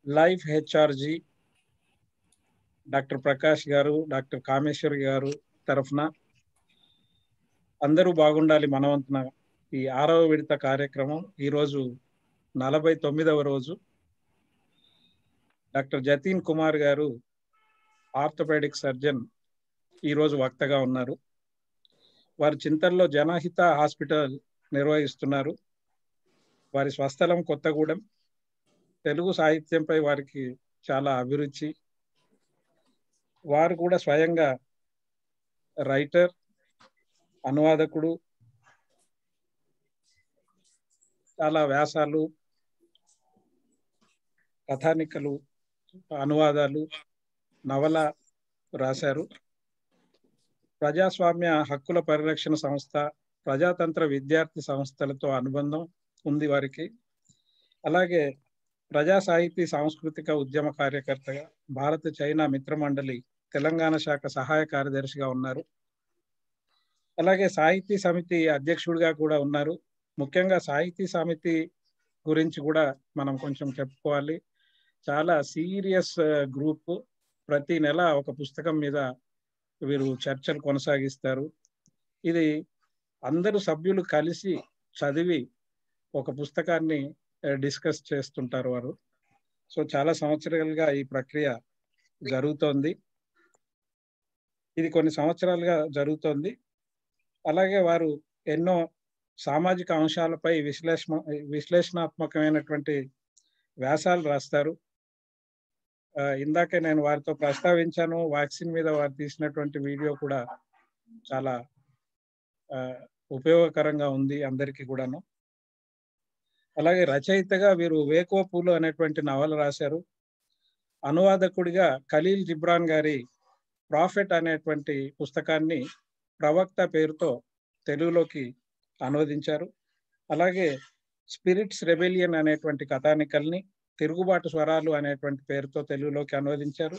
Life హెచ్ఆర్జి doctor Prakash గారు doctor Kameshwari గారు తరఫున అందరూ బాగుండాలి మనవంతున ఈ ఆరవ విడత కార్యక్రమం ఈరోజు నలభై తొమ్మిదవ రోజు డాక్టర్ జతీన్ కుమార్ గారు ఆర్థోపెడిక్ సర్జన్ ఈరోజు వక్తగా ఉన్నారు వారు చింతల్లో జనహిత హాస్పిటల్ నిర్వహిస్తున్నారు వారి స్వస్థలం కొత్తగూడెం తెలుగు సాహిత్యంపై వారికి చాలా అభిరుచి వారు కూడా స్వయంగా రైటర్ అనువాదకుడు చాలా వ్యాసాలు కథానికలు అనువాదాలు నవల రాశారు ప్రజాస్వామ్య హక్కుల పరిరక్షణ సంస్థ ప్రజాతంత్ర విద్యార్థి సంస్థలతో అనుబంధం ఉంది వారికి అలాగే ప్రజా సాహితీ సాంస్కృతిక ఉద్యమ కార్యకర్తగా భారత చైనా మిత్రమండలి తెలంగాణ శాఖ సహాయ కార్యదర్శిగా ఉన్నారు అలాగే సాహితీ సమితి అధ్యక్షుడిగా కూడా ఉన్నారు ముఖ్యంగా సాహితీ సమితి గురించి కూడా మనం కొంచెం చెప్పుకోవాలి చాలా సీరియస్ గ్రూప్ ప్రతి నెల ఒక పుస్తకం మీద వీరు చర్చలు కొనసాగిస్తారు ఇది అందరు సభ్యులు కలిసి చదివి ఒక పుస్తకాన్ని డిస్కస్ చేస్తుంటారు వారు సో చాలా సంవత్సరాలుగా ఈ ప్రక్రియ జరుగుతోంది ఇది కొన్ని సంవత్సరాలుగా జరుగుతోంది అలాగే వారు ఎన్నో సామాజిక అంశాలపై విశ్లేషణ విశ్లేషణాత్మకమైనటువంటి వ్యాసాలు రాస్తారు ఇందాకే నేను వారితో ప్రస్తావించాను వ్యాక్సిన్ మీద వారు తీసినటువంటి వీడియో కూడా చాలా ఉపయోగకరంగా ఉంది అందరికీ కూడాను అలాగే రచయితగా వీరు వేకో పూలు అనేటువంటి నవల రాశారు అనువాదకుడిగా ఖలీల్ జిబ్రాన్ గారి ప్రాఫిట్ అనేటువంటి పుస్తకాన్ని ప్రవక్త పేరుతో తెలుగులోకి అనువదించారు అలాగే స్పిరిట్స్ రెబెలియన్ అనేటువంటి కథానికల్ని తిరుగుబాటు స్వరాలు అనేటువంటి పేరుతో తెలుగులోకి అనువదించారు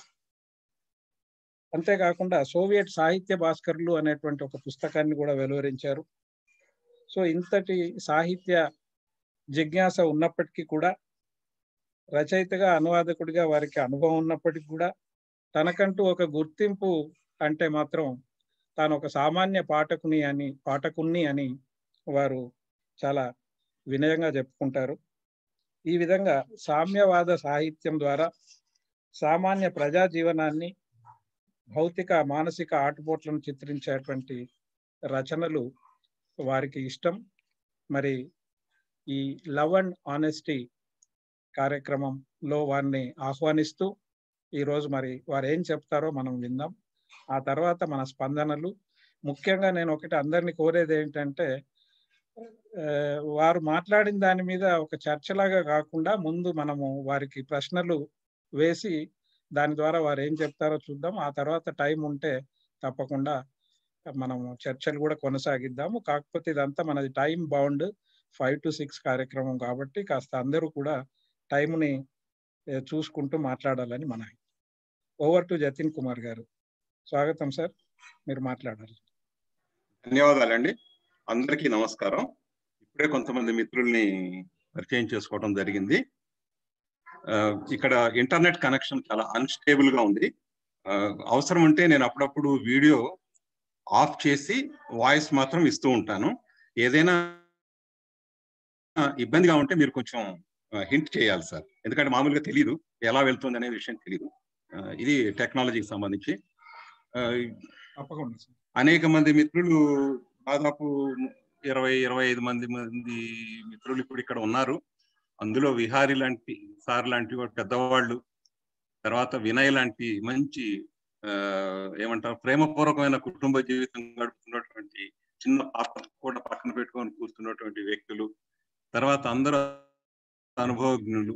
అంతేకాకుండా సోవియట్ సాహిత్య భాస్కర్లు అనేటువంటి ఒక పుస్తకాన్ని కూడా వెలువరించారు సో ఇంతటి సాహిత్య జిజ్ఞాస ఉన్నప్పటికీ కూడా రచయితగా అనువాదకుడిగా వారికి అనుభవం ఉన్నప్పటికీ కూడా తనకంటూ ఒక గుర్తింపు అంటే మాత్రం తాను ఒక సామాన్య పాఠకుని అని పాఠకుణ్ణి అని వారు చాలా వినయంగా చెప్పుకుంటారు ఈ విధంగా సామ్యవాద సాహిత్యం ద్వారా సామాన్య ప్రజా జీవనాన్ని భౌతిక మానసిక ఆటుపోట్లను చిత్రించేటువంటి రచనలు వారికి ఇష్టం మరి ఈ లవ్ అండ్ ఆనెస్టీ కార్యక్రమంలో వారిని ఆహ్వానిస్తూ ఈరోజు మరి వారు ఏం చెప్తారో మనం విందాం ఆ తర్వాత మన స్పందనలు ముఖ్యంగా నేను ఒకటి అందరినీ కోరేది ఏంటంటే వారు మాట్లాడిన దాని మీద ఒక చర్చలాగా కాకుండా ముందు మనము వారికి ప్రశ్నలు వేసి దాని ద్వారా వారు ఏం చెప్తారో చూద్దాం ఆ తర్వాత టైం ఉంటే తప్పకుండా మనము చర్చలు కూడా కొనసాగిద్దాము కాకపోతే ఇదంతా మనది time bound five to six కార్యక్రమం కాబట్టి కాస్త అందరూ కూడా టైంని చూసుకుంటూ మాట్లాడాలని మన ఓవర్ టు జతిన్ కుమార్ గారు స్వాగతం సార్ మీరు మాట్లాడాలి ధన్యవాదాలండి అందరికీ నమస్కారం ఇప్పుడే కొంతమంది మిత్రుల్ని పరిచయం చేసుకోవడం జరిగింది ఇక్కడ ఇంటర్నెట్ కనెక్షన్ చాలా అన్స్టేబుల్ గా ఉంది అవసరం ఉంటే నేను అప్పుడప్పుడు వీడియో ఆఫ్ చేసి వాయిస్ మాత్రం ఇస్తూ ఉంటాను ఏదైనా ఇబ్బందిగా ఉంటే మీరు కొంచెం హింట్ చేయాలి సార్ ఎందుకంటే మామూలుగా తెలియదు ఎలా వెళ్తుంది అనే విషయం తెలియదు ఇది టెక్నాలజీకి సంబంధించి అనేక మంది మిత్రులు దాదాపు ఇరవై ఇరవై ఐదు మంది మంది మిత్రులు ఇప్పుడు ఇక్కడ ఉన్నారు అందులో విహారి లాంటి సార్ లాంటి పెద్దవాళ్ళు తర్వాత వినయ్ లాంటి మంచి ఏమంటారు ప్రేమపూర్వకమైన కుటుంబ జీవితం గడుపుతున్నటువంటి చిన్న పాప కూడా పక్కన పెట్టుకొని కూర్చున్నటువంటి వ్యక్తులు తర్వాత అందరూ అనుభవజ్ఞులు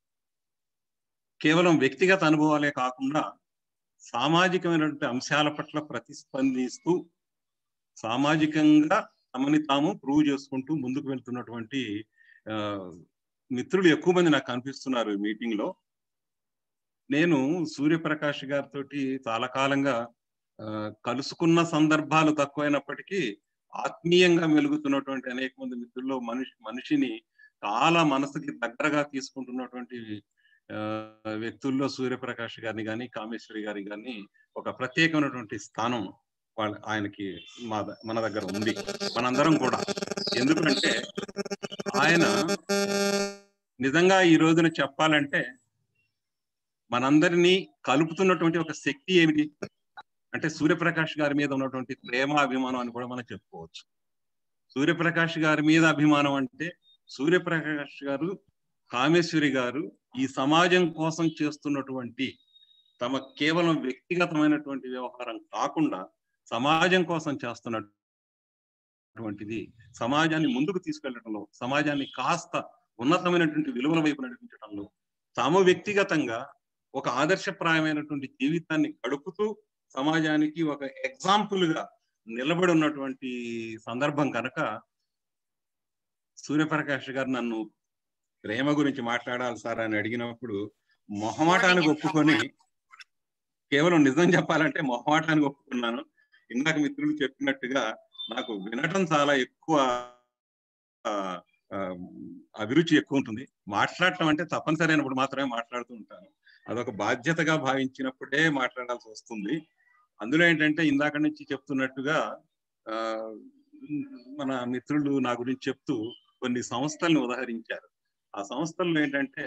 కేవలం వ్యక్తిగత అనుభవాలే కాకుండా సామాజికమైనటువంటి అంశాల పట్ల ప్రతిస్పందిస్తూ సామాజికంగా తమని తాము ప్రూవ్ చేసుకుంటూ ముందుకు వెళ్తున్నటువంటి మిత్రులు ఎక్కువ మంది నాకు కనిపిస్తున్నారు ఈ మీటింగ్ లో నేను సూర్యప్రకాష్ గారితో చాలా కాలంగా కలుసుకున్న సందర్భాలు తక్కువైనప్పటికీ ఆత్మీయంగా మెలుగుతున్నటువంటి అనేక మంది మిత్రుల్లో మనిషి మనిషిని చాలా మనసుకి దగ్గరగా తీసుకుంటున్నటువంటి ఆ, వ్యక్తుల్లో సూర్యప్రకాష్ గారిని కానీ కామేశ్వరి గారిని కానీ ఒక ప్రత్యేకమైనటువంటి స్థానం వాళ్ళ ఆయనకి మా ద- మన దగ్గర ఉంది మనందరం కూడా ఎందుకంటే ఆయన నిజంగా ఈ రోజున చెప్పాలంటే మనందరినీ కలుపుతున్నటువంటి ఒక శక్తి ఏమిటి అంటే సూర్యప్రకాష్ గారి మీద ఉన్నటువంటి ప్రేమ అభిమానం అని కూడా మనం చెప్పుకోవచ్చు సూర్యప్రకాష్ గారి మీద అభిమానం అంటే సూర్యప్రకాష్ గారు కామేశ్వరి గారు ఈ సమాజం కోసం చేస్తున్నటువంటి తమ కేవలం వ్యక్తిగతమైనటువంటి వ్యవహారం కాకుండా సమాజం కోసం చేస్తున్నటువంటిది సమాజాన్ని ముందుకు తీసుకెళ్లడంలో సమాజాన్ని కాస్త ఉన్నతమైనటువంటి విలువల వైపు నడిపించడంలో తాము వ్యక్తిగతంగా ఒక ఆదర్శప్రాయమైనటువంటి జీవితాన్ని గడుపుతూ సమాజానికి ఒక ఎగ్జాంపుల్ గా నిలబడి ఉన్నటువంటి సందర్భం కనుక సూర్యప్రకాష్ గారు నన్ను ప్రేమ గురించి మాట్లాడాలి సార్ అని అడిగినప్పుడు మొహమాటానికి ఒప్పుకొని కేవలం నిజం చెప్పాలంటే మొహమాటానికి ఒప్పుకున్నాను ఇందాక మిత్రులు చెప్పినట్టుగా నాకు వినటం చాలా ఎక్కువ ఆ, ఆ, అభిరుచి ఎక్కువ ఉంటుంది మాట్లాడటం అంటే తప్పనిసరి అయినప్పుడు మాత్రమే మాట్లాడుతూ ఉంటాను అదొక బాధ్యతగా భావించినప్పుడే మాట్లాడాల్సి వస్తుంది అందులో ఏంటంటే ఇందాక నుంచి చెప్తున్నట్టుగా ఆ మన మిత్రులు నా గురించి చెప్తూ కొన్ని సంస్థల్ని ఉదహరించారు ఆ సంస్థల్లో ఏంటంటే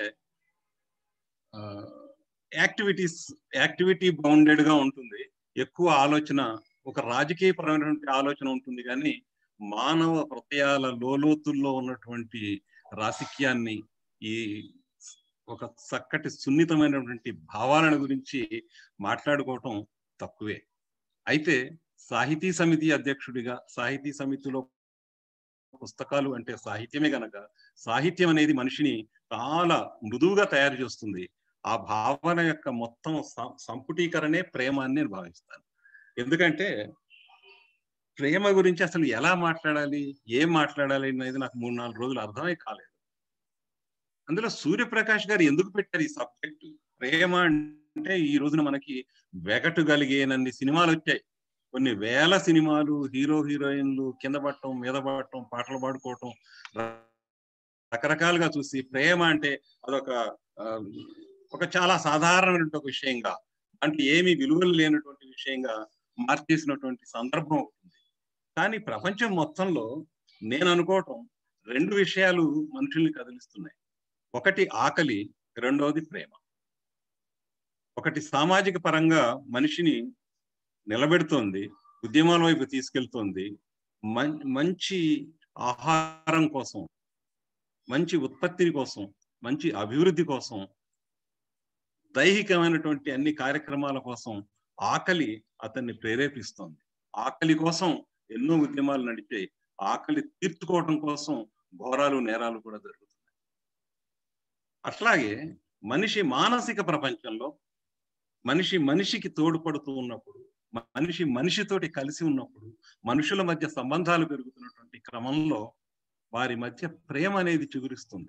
యాక్టివిటీస్ యాక్టివిటీ బౌండెడ్ గా ఉంటుంది ఎక్కువ ఆలోచన ఒక రాజకీయ పరమైనటువంటి ఆలోచన ఉంటుంది కానీ మానవ హృదయాల లోలోతుల్లో ఉన్నటువంటి రాజకీయాన్ని ఈ ఒక చక్కటి సున్నితమైనటువంటి భావాలను గురించి మాట్లాడుకోవటం తక్కువే అయితే సాహితీ సమితి అధ్యక్షుడిగా సాహితీ సమితిలో పుస్తకాలు అంటే సాహిత్యమే గనక సాహిత్యం అనేది మనిషిని చాలా మృదువుగా తయారు చేస్తుంది ఆ భావన యొక్క మొత్తం సం- సంపుటీకరణే ప్రేమ అని నేను భావిస్తాను ఎందుకంటే ప్రేమ గురించి అసలు ఎలా మాట్లాడాలి ఏం మాట్లాడాలి అనేది నాకు మూడు నాలుగు రోజులు అర్థమే కాలేదు అందులో సూర్యప్రకాష్ గారు ఎందుకు పెట్టారు ఈ సబ్జెక్ట్ ప్రేమ అంటే ఈ రోజున మనకి వెగటు కలిగేనన్ని సినిమాలు వచ్చాయి కొన్ని వేల సినిమాలు హీరో హీరోయిన్లు కింద పడటం మీద పడటం పాటలు పాడుకోవటం ర- రకరకాలుగా చూసి ప్రేమ అంటే అదొక ఆ, ఒక చాలా సాధారణమైనటువంటి ఒక విషయంగా అంటే ఏమి విలువలు లేనటువంటి విషయంగా మార్చేసినటువంటి సందర్భం ఉంటుంది కానీ ప్రపంచం మొత్తంలో నేను అనుకోవటం రెండు విషయాలు మనుషుల్ని కదిలిస్తున్నాయి ఒకటి ఆకలి రెండవది ప్రేమ ఒకటి సామాజిక పరంగా మనిషిని నిలబెడుతోంది ఉద్యమాల వైపు తీసుకెళ్తోంది మం- మంచి ఆహారం కోసం మంచి ఉత్పత్తి కోసం మంచి అభివృద్ధి కోసం దైహికమైనటువంటి అన్ని కార్యక్రమాల కోసం ఆకలి అతన్ని ప్రేరేపిస్తోంది ఆకలి కోసం ఎన్నో ఉద్యమాలు నడిచాయి ఆకలి తీర్చుకోవడం కోసం ఘోరాలు నేరాలు కూడా జరుగుతున్నాయి అట్లాగే మనిషి మానసిక ప్రపంచంలో మనిషి మనిషికి తోడ్పడుతూ ఉన్నప్పుడు మనిషి మనిషితోటి కలిసి ఉన్నప్పుడు మనుషుల మధ్య సంబంధాలు పెరుగుతున్నటువంటి క్రమంలో వారి మధ్య ప్రేమ అనేది చిగురిస్తుంది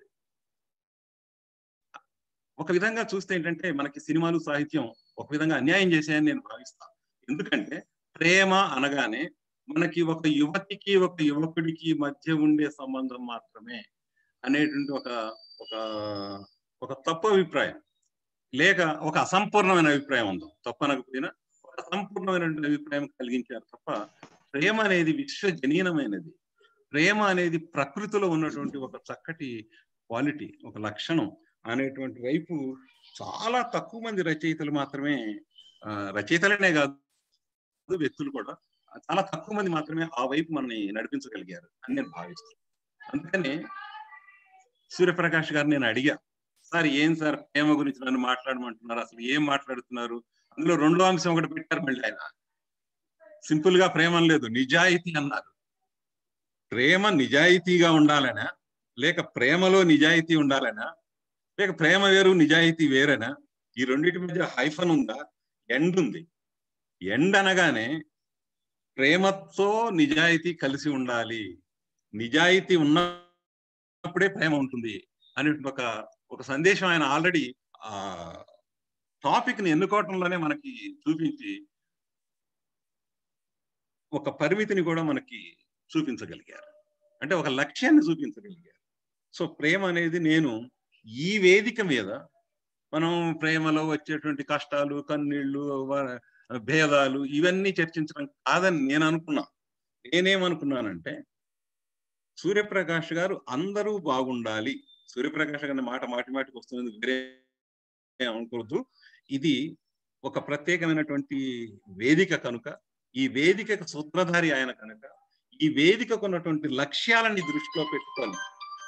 ఒక విధంగా చూస్తే ఏంటంటే మనకి సినిమాలు సాహిత్యం ఒక విధంగా అన్యాయం చేశాయని నేను భావిస్తాను ఎందుకంటే ప్రేమ అనగానే మనకి ఒక యువతికి ఒక యువకుడికి మధ్య ఉండే సంబంధం మాత్రమే అనేటువంటి ఒక ఒక ఒక తప్పు అభిప్రాయం లేక ఒక అసంపూర్ణమైన అభిప్రాయం ఉందో తప్పు అనకపోయినా ఒక అసంపూర్ణమైనటువంటి అభిప్రాయం కలిగించారు తప్ప ప్రేమ అనేది విశ్వజనీనమైనది ప్రేమ అనేది ప్రకృతిలో ఉన్నటువంటి ఒక చక్కటి క్వాలిటీ ఒక లక్షణం అనేటువంటి వైపు చాలా తక్కువ మంది రచయితలు మాత్రమే ఆ, రచయితలనే కాదు వ్యక్తులు కూడా చాలా తక్కువ మంది మాత్రమే ఆ వైపు మనని నడిపించగలిగారు అని నేను భావిస్తాను అందుకని సూర్యప్రకాష్ గారు నేను అడిగా సార్ ఏం సార్ ప్రేమ గురించి నన్ను మాట్లాడమంటున్నారు అసలు ఏం మాట్లాడుతున్నారు అందులో రెండో అంశం ఒకటి పెట్టారు మళ్ళీ ఆయన సింపుల్ గా ప్రేమ లేదు నిజాయితీ అన్నారు ప్రేమ నిజాయితీగా ఉండాలనా లేక ప్రేమలో నిజాయితీ ఉండాలనా లేక ప్రేమ వేరు నిజాయితీ వేరేనా ఈ రెండింటి మధ్య హైఫన్ ఉందా ఎండ్ ఉంది ఎండ్ అనగానే ప్రేమతో నిజాయితీ కలిసి ఉండాలి నిజాయితీ ఉన్నప్పుడే ప్రేమ ఉంటుంది అనే ఒక ఒక సందేశం ఆయన ఆల్రెడీ ఆ టాపిక్ ని ఎన్నుకోవటంలోనే మనకి చూపించి ఒక పరిమితిని కూడా మనకి చూపించగలిగారు అంటే ఒక లక్ష్యాన్ని చూపించగలిగారు సో ప్రేమ అనేది నేను ఈ వేదిక మీద మనం ప్రేమలో వచ్చేటువంటి కష్టాలు కన్నీళ్లు వ- భేదాలు ఇవన్నీ చర్చించడం కాదని నేను అనుకున్నా నేనేమనుకున్నానంటే సూర్యప్రకాష్ గారు అందరూ బాగుండాలి సూర్యప్రకాష్ గారి మాట మాటి మాటికి వస్తున్నది వేరే అనుకోవద్దు ఇది ఒక ప్రత్యేకమైనటువంటి వేదిక కనుక ఈ వేదికకు సూత్రధారి ఆయన కనుక ఈ వేదికకు ఉన్నటువంటి లక్ష్యాలని దృష్టిలో పెట్టుకొని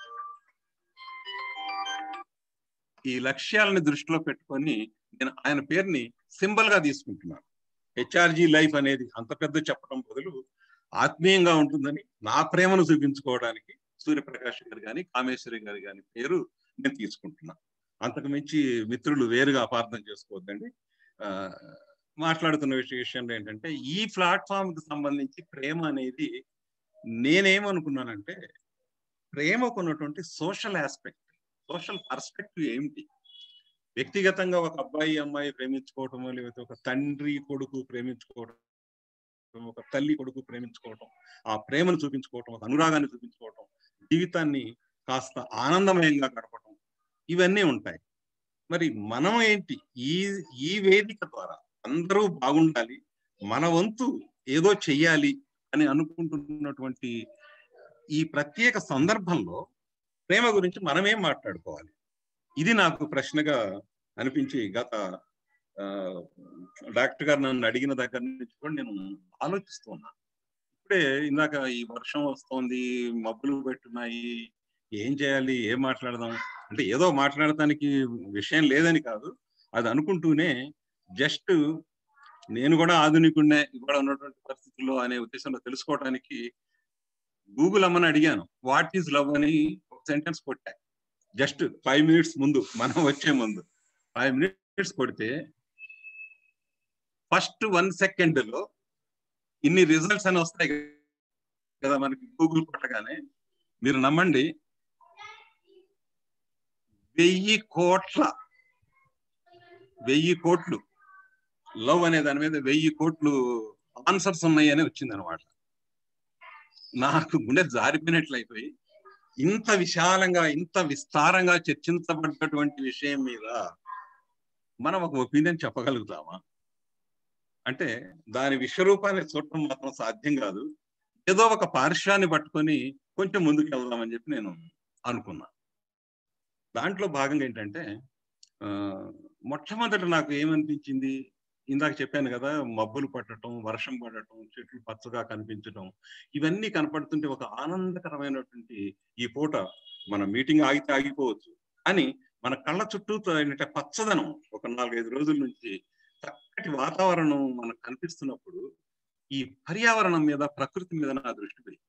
ఈ లక్ష్యాలని దృష్టిలో పెట్టుకొని నేను ఆయన పేరుని సింబల్ గా తీసుకుంటున్నాను హెచ్ఆర్జి లైఫ్ అనేది అంత పెద్ద చెప్పడం బదులు ఆత్మీయంగా ఉంటుందని నా ప్రేమను చూపించుకోవడానికి సూర్యప్రకాష్ గారు కానీ కామేశ్వరి గారు కానీ పేరు నేను తీసుకుంటున్నా అంతకు మించి మిత్రులు వేరుగా అపార్థం చేసుకోవద్దండి ఆ, మాట్లాడుతున్న విషయ విషయంలో ఏంటంటే ఈ ప్లాట్ఫామ్ కి సంబంధించి ప్రేమ అనేది నేనేమనుకున్నానంటే ప్రేమకు ఉన్నటువంటి సోషల్ ఆస్పెక్ట్ సోషల్ పర్స్పెక్టివ్ ఏమిటి వ్యక్తిగతంగా ఒక అబ్బాయి అమ్మాయి ప్రేమించుకోవటం లేకపోతే ఒక తండ్రి కొడుకు ప్రేమించుకోవడం ఒక తల్లి కొడుకు ప్రేమించుకోవటం ఆ ప్రేమను చూపించుకోవటం ఒక అనురాగాన్ని చూపించుకోవటం జీవితాన్ని కాస్త ఆనందమయంగా గడపటం ఇవన్నీ ఉంటాయి మరి మనం ఏంటి ఈ ఈ వేదిక ద్వారా అందరూ బాగుండాలి మన వంతు ఏదో చెయ్యాలి అని అనుకుంటున్నటువంటి ఈ ప్రత్యేక సందర్భంలో ప్రేమ గురించి మనమేం మాట్లాడుకోవాలి ఇది నాకు ప్రశ్నగా అనిపించి గత ఆ, డాక్టర్ గారు నన్ను అడిగిన దగ్గర నుంచి కూడా నేను ఆలోచిస్తున్నా ఇప్పుడే ఇందాక ఈ వర్షం వస్తోంది మబ్బులు పెట్టున్నాయి ఏం చేయాలి ఏం మాట్లాడదాం అంటే ఏదో మాట్లాడటానికి విషయం లేదని కాదు అది అనుకుంటూనే జస్ట్ నేను కూడా ఆధునికుడినే ఇక్కడ ఉన్నటువంటి పరిస్థితుల్లో అనే ఉద్దేశంలో తెలుసుకోవడానికి గూగుల్ అమ్మని అడిగాను వాట్ ఈజ్ లవ్ అని ఒక సెంటెన్స్ కొట్టా జస్ట్ ఫైవ్ మినిట్స్ ముందు మనం వచ్చే ముందు ఫైవ్ మినిట్స్ కొడితే ఫస్ట్ వన్ సెకండ్ లో ఇన్ని రిజల్ట్స్ అని వస్తాయి కదా మనకి గూగుల్ కొట్టగానే మీరు నమ్మండి వెయ్యి కోట్ల వెయ్యి కోట్లు లవ్ అనే దాని మీద వెయ్యి కోట్లు ఆన్సర్స్ ఉన్నాయి అని వచ్చింది అనమాట నాకు గుండె జారిపోయినట్లు అయిపోయి ఇంత విశాలంగా ఇంత విస్తారంగా చర్చించబడ్డటువంటి విషయం మీద మనం ఒక ఒపీనియన్ చెప్పగలుగుతామా అంటే దాని విశ్వరూపాన్ని చూడటం మాత్రం సాధ్యం కాదు ఏదో ఒక పార్శ్వాన్ని పట్టుకొని కొంచెం ముందుకు వెళ్దామని చెప్పి నేను అనుకున్నా దాంట్లో భాగంగా ఏంటంటే ఆ, మొట్టమొదట నాకు ఏమనిపించింది ఇందాక చెప్పాను కదా మబ్బులు పట్టడం వర్షం పడటం చెట్లు పచ్చగా కనిపించడం ఇవన్నీ కనపడుతుంటే ఒక ఆనందకరమైనటువంటి ఈ పూట మన మీటింగ్ ఆగితే ఆగిపోవచ్చు కానీ మన కళ్ళ చుట్టూ ఏంటంటే పచ్చదనం ఒక నాలుగైదు రోజుల నుంచి చక్కటి వాతావరణం మనకు కనిపిస్తున్నప్పుడు ఈ పర్యావరణం మీద ప్రకృతి మీద నా దృష్టి పోయి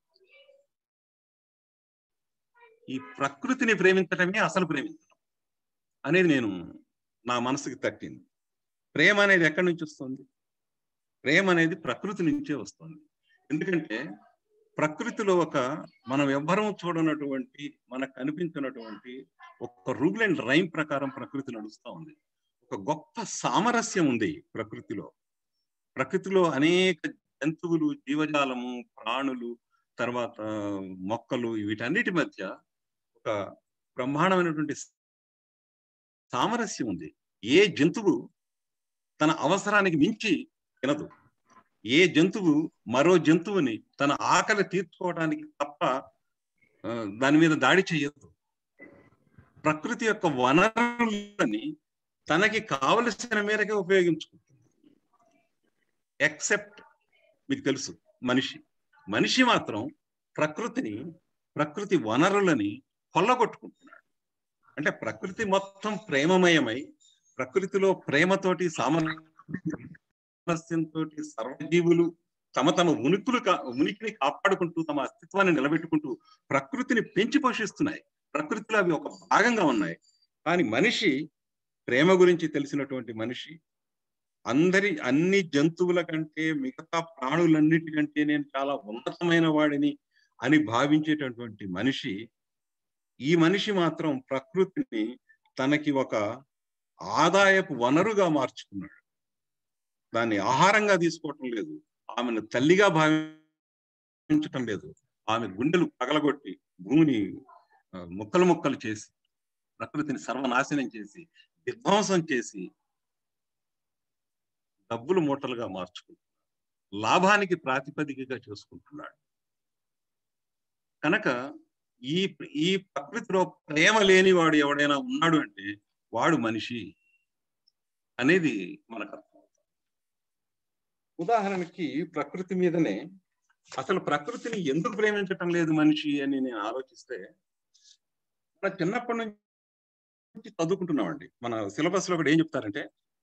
ఈ ప్రకృతిని ప్రేమించటమే అసలు ప్రేమించడం అనేది నేను నా మనసుకి తట్టింది ప్రేమ అనేది ఎక్కడి నుంచి వస్తుంది ప్రేమ అనేది ప్రకృతి నుంచే వస్తుంది ఎందుకంటే ప్రకృతిలో ఒక మనం ఎవ్వరం చూడనటువంటి మనకు కనిపించినటువంటి ఒక రూల్ అండ్ రైమ్ ప్రకారం ప్రకృతి నడుస్తూ ఉంది ఒక గొప్ప సామరస్యం ఉంది ప్రకృతిలో ప్రకృతిలో అనేక జంతువులు జీవజాలము ప్రాణులు తర్వాత మొక్కలు వీటన్నిటి మధ్య ఒక బ్రహ్మాండమైనటువంటి సామరస్యం ఉంది ఏ జంతువు తన అవసరానికి మించి తినదు ఏ జంతువు మరో జంతువుని తన ఆకలి తీర్చుకోవడానికి తప్ప ఆ, దాని మీద దాడి చేయదు ప్రకృతి యొక్క వనరులని తనకి కావలసిన మేరకే ఉపయోగించుకుంటుంది ఎక్సెప్ట్ మీకు తెలుసు మనిషి మనిషి మాత్రం ప్రకృతిని ప్రకృతి వనరులని కొల్లగొట్టుకుంటున్నాడు అంటే ప్రకృతి మొత్తం ప్రేమమయమై ప్రకృతిలో ప్రేమతోటి సామరస్యంతో సర్వజీవులు తమ తమ ఉనికులు కా- ఉనికిని కాపాడుకుంటూ తమ అస్తిత్వాన్ని నిలబెట్టుకుంటూ ప్రకృతిని పెంచి పోషిస్తున్నాయి ప్రకృతిలో అవి ఒక భాగంగా ఉన్నాయి కానీ మనిషి ప్రేమ గురించి తెలిసినటువంటి మనిషి అందరి అన్ని జంతువుల కంటే మిగతా ప్రాణులన్నిటికంటే నేను చాలా ఉన్నతమైన వాడిని అని భావించేటటువంటి మనిషి ఈ మనిషి మాత్రం ప్రకృతిని తనకి ఒక ఆదాయపు వనరుగా మార్చుకున్నాడు దాన్ని ఆహారంగా తీసుకోవటం లేదు ఆమెను తల్లిగా భావించటం లేదు ఆమె గుండెలు పగలగొట్టి భూమిని ఆ, ముక్కలు ముక్కలు చేసి ప్రకృతిని సర్వనాశనం చేసి విధ్వంసం చేసి డబ్బులు మూటలుగా మార్చుకుంటున్నాడు లాభానికి ప్రాతిపదికగా చేసుకుంటున్నాడు కనుక ఈ ఈ ప్రకృతిలో ప్రేమ లేని వాడు ఎవడైనా ఉన్నాడు అంటే వాడు మనిషి అనేది మనకు అర్థం ఉదాహరణకి ప్రకృతి మీదనే అసలు ప్రకృతిని ఎందుకు ప్రేమించటం లేదు మనిషి అని నేను ఆలోచిస్తే మన చిన్నప్పటి నుంచి చదువుకుంటున్నామండి మన సిలబస్ లో కూడా ఏం చెప్తారంటే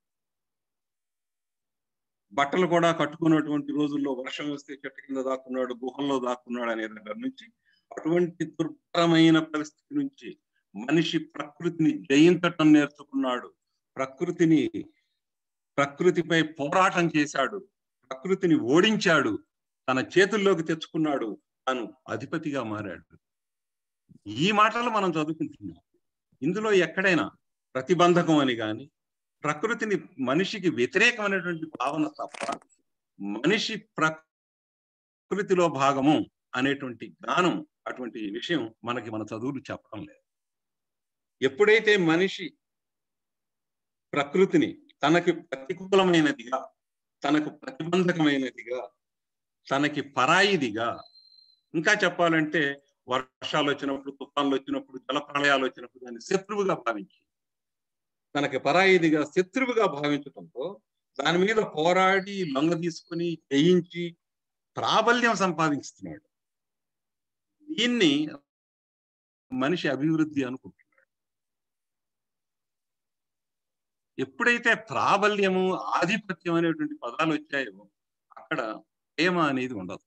బట్టలు కూడా కట్టుకున్నటువంటి రోజుల్లో వర్షం వస్తే చెట్టు కింద దాక్కున్నాడు గుహల్లో దాక్కున్నాడు అనే దగ్గర నుంచి అటువంటి దుర్భరమైన పరిస్థితి నుంచి మనిషి ప్రకృతిని జయించటం నేర్చుకున్నాడు ప్రకృతిని ప్రకృతిపై పోరాటం చేశాడు ప్రకృతిని ఓడించాడు తన చేతుల్లోకి తెచ్చుకున్నాడు తాను అధిపతిగా మారాడు ఈ మాటలు మనం చదువుకుంటున్నాం ఇందులో ఎక్కడైనా ప్రతిబంధకం అని కానీ ప్రకృతిని మనిషికి వ్యతిరేకమైనటువంటి భావన తప్ప మనిషి ప్రకృతిలో భాగము అనేటువంటి జ్ఞానం అటువంటి విషయం మనకి మన చదువులు చెప్పడం లేదు ఎప్పుడైతే మనిషి ప్రకృతిని తనకి ప్రతికూలమైనదిగా తనకు ప్రతిబంధకమైనదిగా తనకి పరాయిదిగా ఇంకా చెప్పాలంటే వర్షాలు వచ్చినప్పుడు తుఫాన్లు వచ్చినప్పుడు జల ప్రళయాలు వచ్చినప్పుడు దాన్ని శత్రువుగా భావించి తనకి పరాయిదిగా శత్రువుగా భావించడంతో దాని మీద పోరాడి లొంగ తీసుకుని జయించి ప్రాబల్యం సంపాదిస్తున్నాడు దీన్ని మనిషి అభివృద్ధి అనుకుంటున్నాడు ఎప్పుడైతే ప్రాబల్యము ఆధిపత్యం అనేటువంటి పదాలు వచ్చాయో అక్కడ ప్రేమ అనేది ఉండదు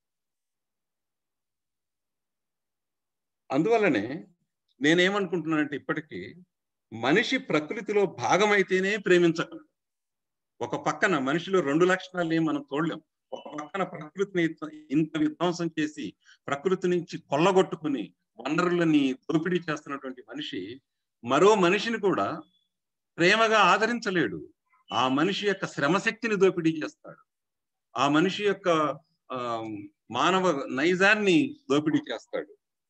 అందువల్లనే నేనేమనుకుంటున్నానంటే ఇప్పటికీ మనిషి ప్రకృతిలో భాగమైతేనే ప్రేమించగలడు ఒక పక్కన మనిషిలో రెండు లక్షణాలు మనం చూడలేం ఒక పక్కన ప్రకృతిని ఇంత విధ్వంసం చేసి ప్రకృతి నుంచి కొల్లగొట్టుకుని వనరులని దోపిడీ చేస్తున్నటువంటి మనిషి మరో మనిషిని కూడా ప్రేమగా ఆదరించలేడు ఆ మనిషి యొక్క శ్రమశక్తిని దోపిడీ చేస్తాడు ఆ మనిషి యొక్క ఆ మానవ నైజాన్ని దోపిడీ చేస్తాడు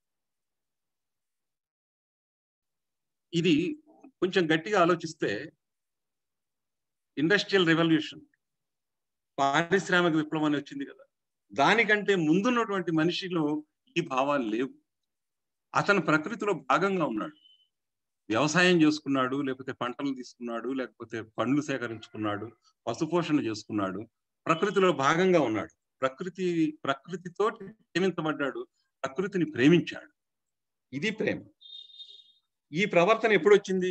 ఇది కొంచెం గట్టిగా ఆలోచిస్తే ఇండస్ట్రియల్ రెవల్యూషన్ పారిశ్రామిక విప్లవం అని వచ్చింది కదా దానికంటే ముందున్నటువంటి మనిషిలో ఈ భావాలు లేవు అతను ప్రకృతిలో భాగంగా ఉన్నాడు వ్యవసాయం చేసుకున్నాడు లేకపోతే పంటలు తీసుకున్నాడు లేకపోతే పండ్లు సేకరించుకున్నాడు పశుపోషణ చేసుకున్నాడు ప్రకృతిలో భాగంగా ఉన్నాడు ప్రకృతి ప్రకృతితో ప్రేమించబడ్డాడు ప్రకృతిని ప్రేమించాడు ఇది ప్రేమ ఈ ప్రవర్తన ఎప్పుడు వచ్చింది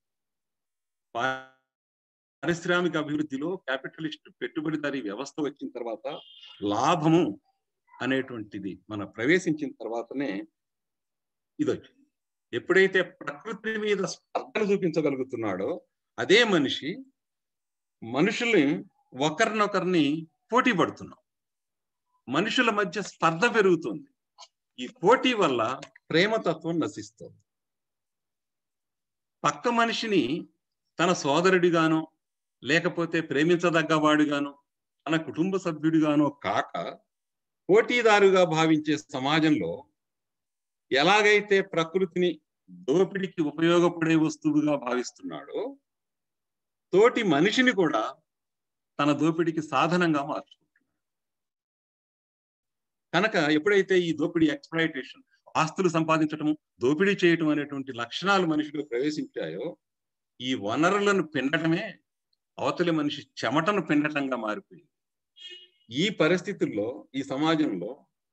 పారిశ్రామిక అభివృద్ధిలో క్యాపిటలిస్ట్ పెట్టుబడిదారీ వ్యవస్థ వచ్చిన తర్వాత లాభము అనేటువంటిది మన ప్రవేశించిన తర్వాతనే ఇది వచ్చింది ఎప్పుడైతే ప్రకృతి మీద స్పర్ధను చూపించగలుగుతున్నాడో అదే మనిషి మనుషుల్ని ఒకరినొకరిని పోటీ పడుతున్నాం మనుషుల మధ్య స్పర్ధ పెరుగుతుంది ఈ పోటీ వల్ల ప్రేమతత్వం నశిస్తుంది పక్క మనిషిని తన సోదరుడిగానో లేకపోతే ప్రేమించదగ్గవాడిగానో తన కుటుంబ సభ్యుడిగానో కాక పోటీదారుగా భావించే సమాజంలో ఎలాగైతే ప్రకృతిని దోపిడికి ఉపయోగపడే వస్తువుగా భావిస్తున్నాడో తోటి మనిషిని కూడా తన దోపిడికి సాధనంగా మార్చుకుంటున్నాడు కనుక ఎప్పుడైతే ఈ దోపిడీ ఎక్స్ప్లైటేషన్ ఆస్తులు సంపాదించటము దోపిడీ చేయటం అనేటువంటి లక్షణాలు మనిషిలో ప్రవేశించాయో ఈ వనరులను పిండటమే అవతలి మనిషి చెమటను పిండటంగా మారిపోయింది ఈ పరిస్థితుల్లో ఈ సమాజంలో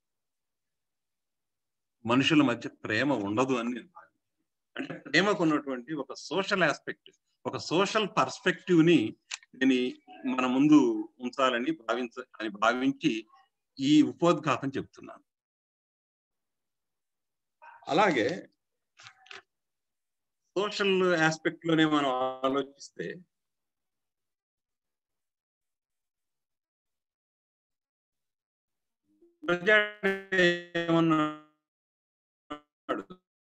మనుషుల మధ్య ప్రేమ ఉండదు అని నేను భావించాను అంటే ప్రేమకు ఉన్నటువంటి ఒక సోషల్ ఆస్పెక్ట్ ఒక సోషల్ పర్స్పెక్టివ్ ని నేను మన ముందు ఉంచాలని భావించ అని భావించి ఈ ఉపోద్ఘాతం చెప్తున్నాను అలాగే సోషల్ ఆస్పెక్ట్ లోనే మనం ఆలోచిస్తే ఏమన్నాడు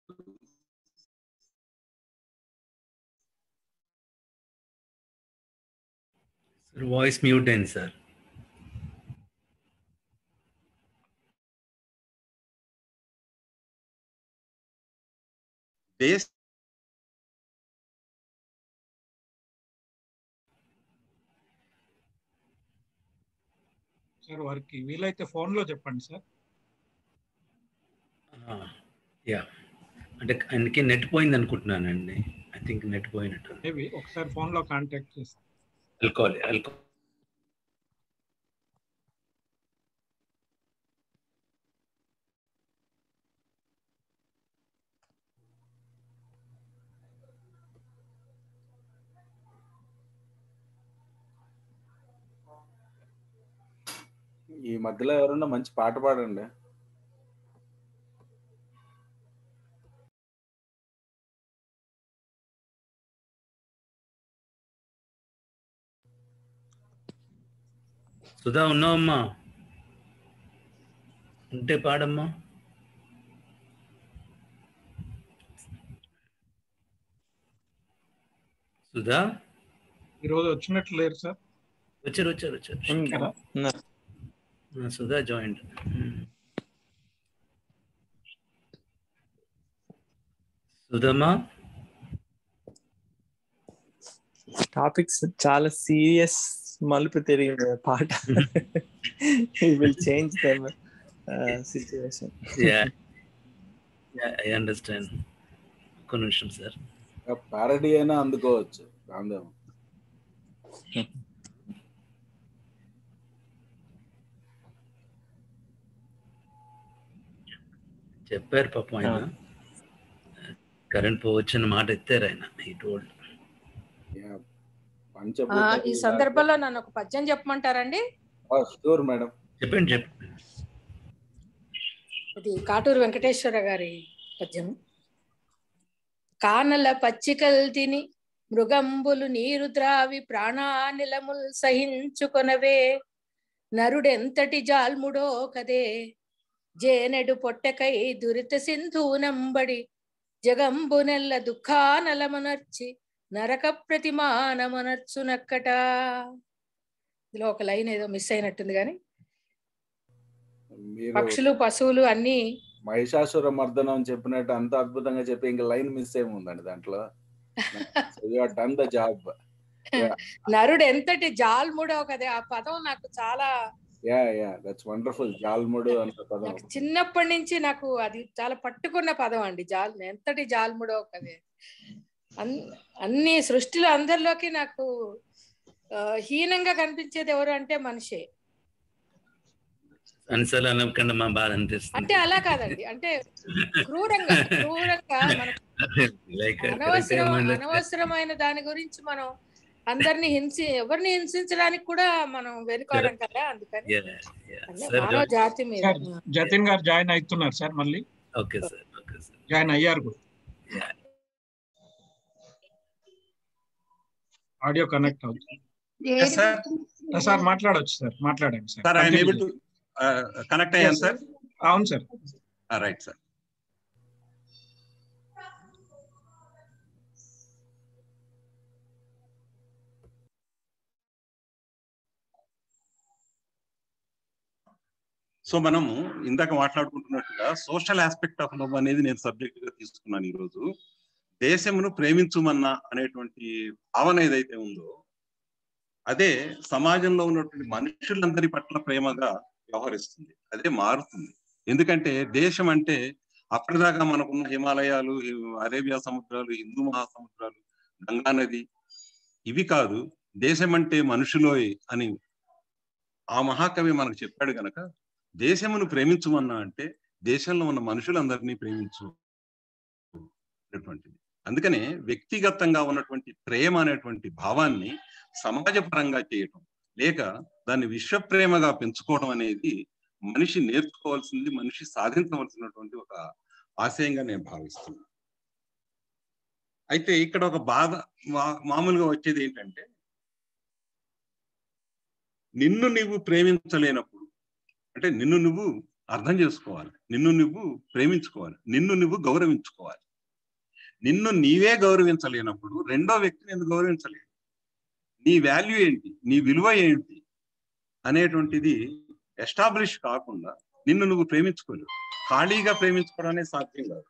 సార్ వాయిస్ మ్యూట్ అయింది సార్ దేశ సార్ వారికి వీలైతే ఫోన్ లో చెప్పండి సార్ యా అంటే ఆయనకి నెట్ పోయింది అనుకుంటున్నానండి ఐ థింక్ నెట్ పోయినట్టు మేబీ ఒకసారి ఫోన్ లో కాంటాక్ట్ చేస్తాను అల్కోహాల్ అల్కో ఈ మధ్యలో ఎవరన్నా మంచి పాట పాడండి సుధా ఉన్నావమ్మా ఉంటే పాడమ్మా సుధా ఈ రోజు వచ్చినట్లు లేరు సార్ వచ్చారు వచ్చారు వచ్చారు కదా? ఆ, సుధా జాయింట్ సుధమ్మా టాపిక్స్ చాలా సీరియస్ మలుపు తిరిగింది పాట will change them situation yeah I understand ఒక్క నిమిషం సార్ పారడీ అయినా అందుకోవచ్చు రాందేమో చెప్పారు పాపం ఆయన కరెంట్ పోవచ్చని మాట ఎత్తారు ఆయన ఈ టోల్డ్ Yeah. ఆ, పంచభూతాలు ఈ సందర్భంలో నన్ను ఒక పద్యం చెప్పమంటారండి షూర్ మేడం చెప్పండి చెప్పండి ఇది కాటూరు వెంకటేశ్వర గారి పద్యం కానల పచ్చికల్ తిని మృగంబులు నీరు ద్రావి ప్రాణానిలముల్ సహించుకొనవే నరుడెంతటి జాల్ముడో కదే జేనెడు పొట్టకై దురిత సింధూనంబడి జగంబు నెల్ల దుఃఖానలమునర్చి నరక ప్రతిమానమునర్చునక్కట ఇందులో ఒక లైన్ ఏదో మిస్ అయినట్టుంది కానీ మీరు పక్షులు పశువులు అన్ని మహిషాసుర మర్దనం చెప్పినట్టు అంత అద్భుతంగా చెప్పి ఇంకా లైన్ మిస్ ఏముందండి దాంట్లో డన్ ద జాబ్ నరుడు ఎంతటి జాల్ముడో కదే ఆ పదం నాకు చాలా యా యా దట్స్ వండర్ఫుల్ జాల్ముడు అంత పదం నాకు చిన్నప్పటి నుంచి నాకు అది చాలా పట్టుకున్న పదం అండి జాల్ ఎంతటి జాల్ముడో కదే అన్- అన్ని సృష్టిలో అందరిలోకి నాకు ఆ, హీనంగా కనిపించేది ఎవరు అంటే మనిషే అన్సలు అనకుండా మా బాధ అంటే అనిపిస్తుంది అలా కాదండి అంటే క్రూరంగా క్రూరంగా మనకు లైక్ అనవసరం అనవసరమైన దాని గురించి మనం అందరిని హింసి ఎవరిని హింసించడానికి కూడా మనం వెనుకోవడం కదా అందుకని అంటే మానవ జాతి మీద సార్ జతిన్ గారు జాయిన్ అవుతున్నారు సార్ మళ్ళీ okay sir okay sir join అయ్యారు కూడా ఆడియో కనెక్ట్ అవుతుంది సార్ సార్ మాట్లాడొచ్చు సార్ మాట్లాడండి sir sir I'm able to connect అయ్యాను సార్ అవును సార్ రైట్ సార్ సో మనము ఇందాక మాట్లాడుకుంటున్నట్టుగా సోషల్ ఆస్పెక్ట్ ఆఫ్ లవ్ అనేది నేను సబ్జెక్ట్ గా తీసుకున్నాను ఈరోజు దేశమును ప్రేమించుమన్నా అనేటువంటి భావన ఏదైతే ఉందో అదే సమాజంలో ఉన్నటువంటి మనుషులందరి పట్ల ప్రేమగా వ్యవహరిస్తుంది అదే మారుతుంది ఎందుకంటే దేశం అంటే అప్పటిదాకా మనకున్న హిమాలయాలు అరేబియా సముద్రాలు హిందూ మహాసముద్రాలు గంగా నది ఇవి కాదు దేశం అంటే మనుషులోయ్ అని ఆ మహాకవి మనకు చెప్పాడు గనక దేశమును ప్రేమించుమన్నా అంటే దేశంలో ఉన్న మనుషులందరినీ ప్రేమించు అనేటువంటిది అందుకనే వ్యక్తిగతంగా ఉన్నటువంటి ప్రేమ అనేటువంటి భావాన్ని సమాజపరంగా చేయటం లేక దాన్ని విశ్వప్రేమగా పెంచుకోవడం అనేది మనిషి నేర్చుకోవాల్సింది మనిషి సాధించవలసినటువంటి ఒక ఆశయంగా నేను భావిస్తున్నాను అయితే ఇక్కడ ఒక బాధ మా- మామూలుగా వచ్చేది ఏంటంటే నిన్ను నువ్వు ప్రేమించలేనప్పుడు అంటే నిన్ను నువ్వు అర్థం చేసుకోవాలి నిన్ను నువ్వు ప్రేమించుకోవాలి నిన్ను నువ్వు గౌరవించుకోవాలి నిన్ను నీవే గౌరవించలేనప్పుడు రెండో వ్యక్తిని ఎందుకు గౌరవించలేవు నీ వాల్యూ ఏంటి నీ విలువ ఏంటి అనేటువంటిది ఎస్టాబ్లిష్ కాకుండా నిన్ను నువ్వు ప్రేమించుకోలేవు ఖాళీగా ప్రేమించుకోవడం అనేది సాధ్యం కాదు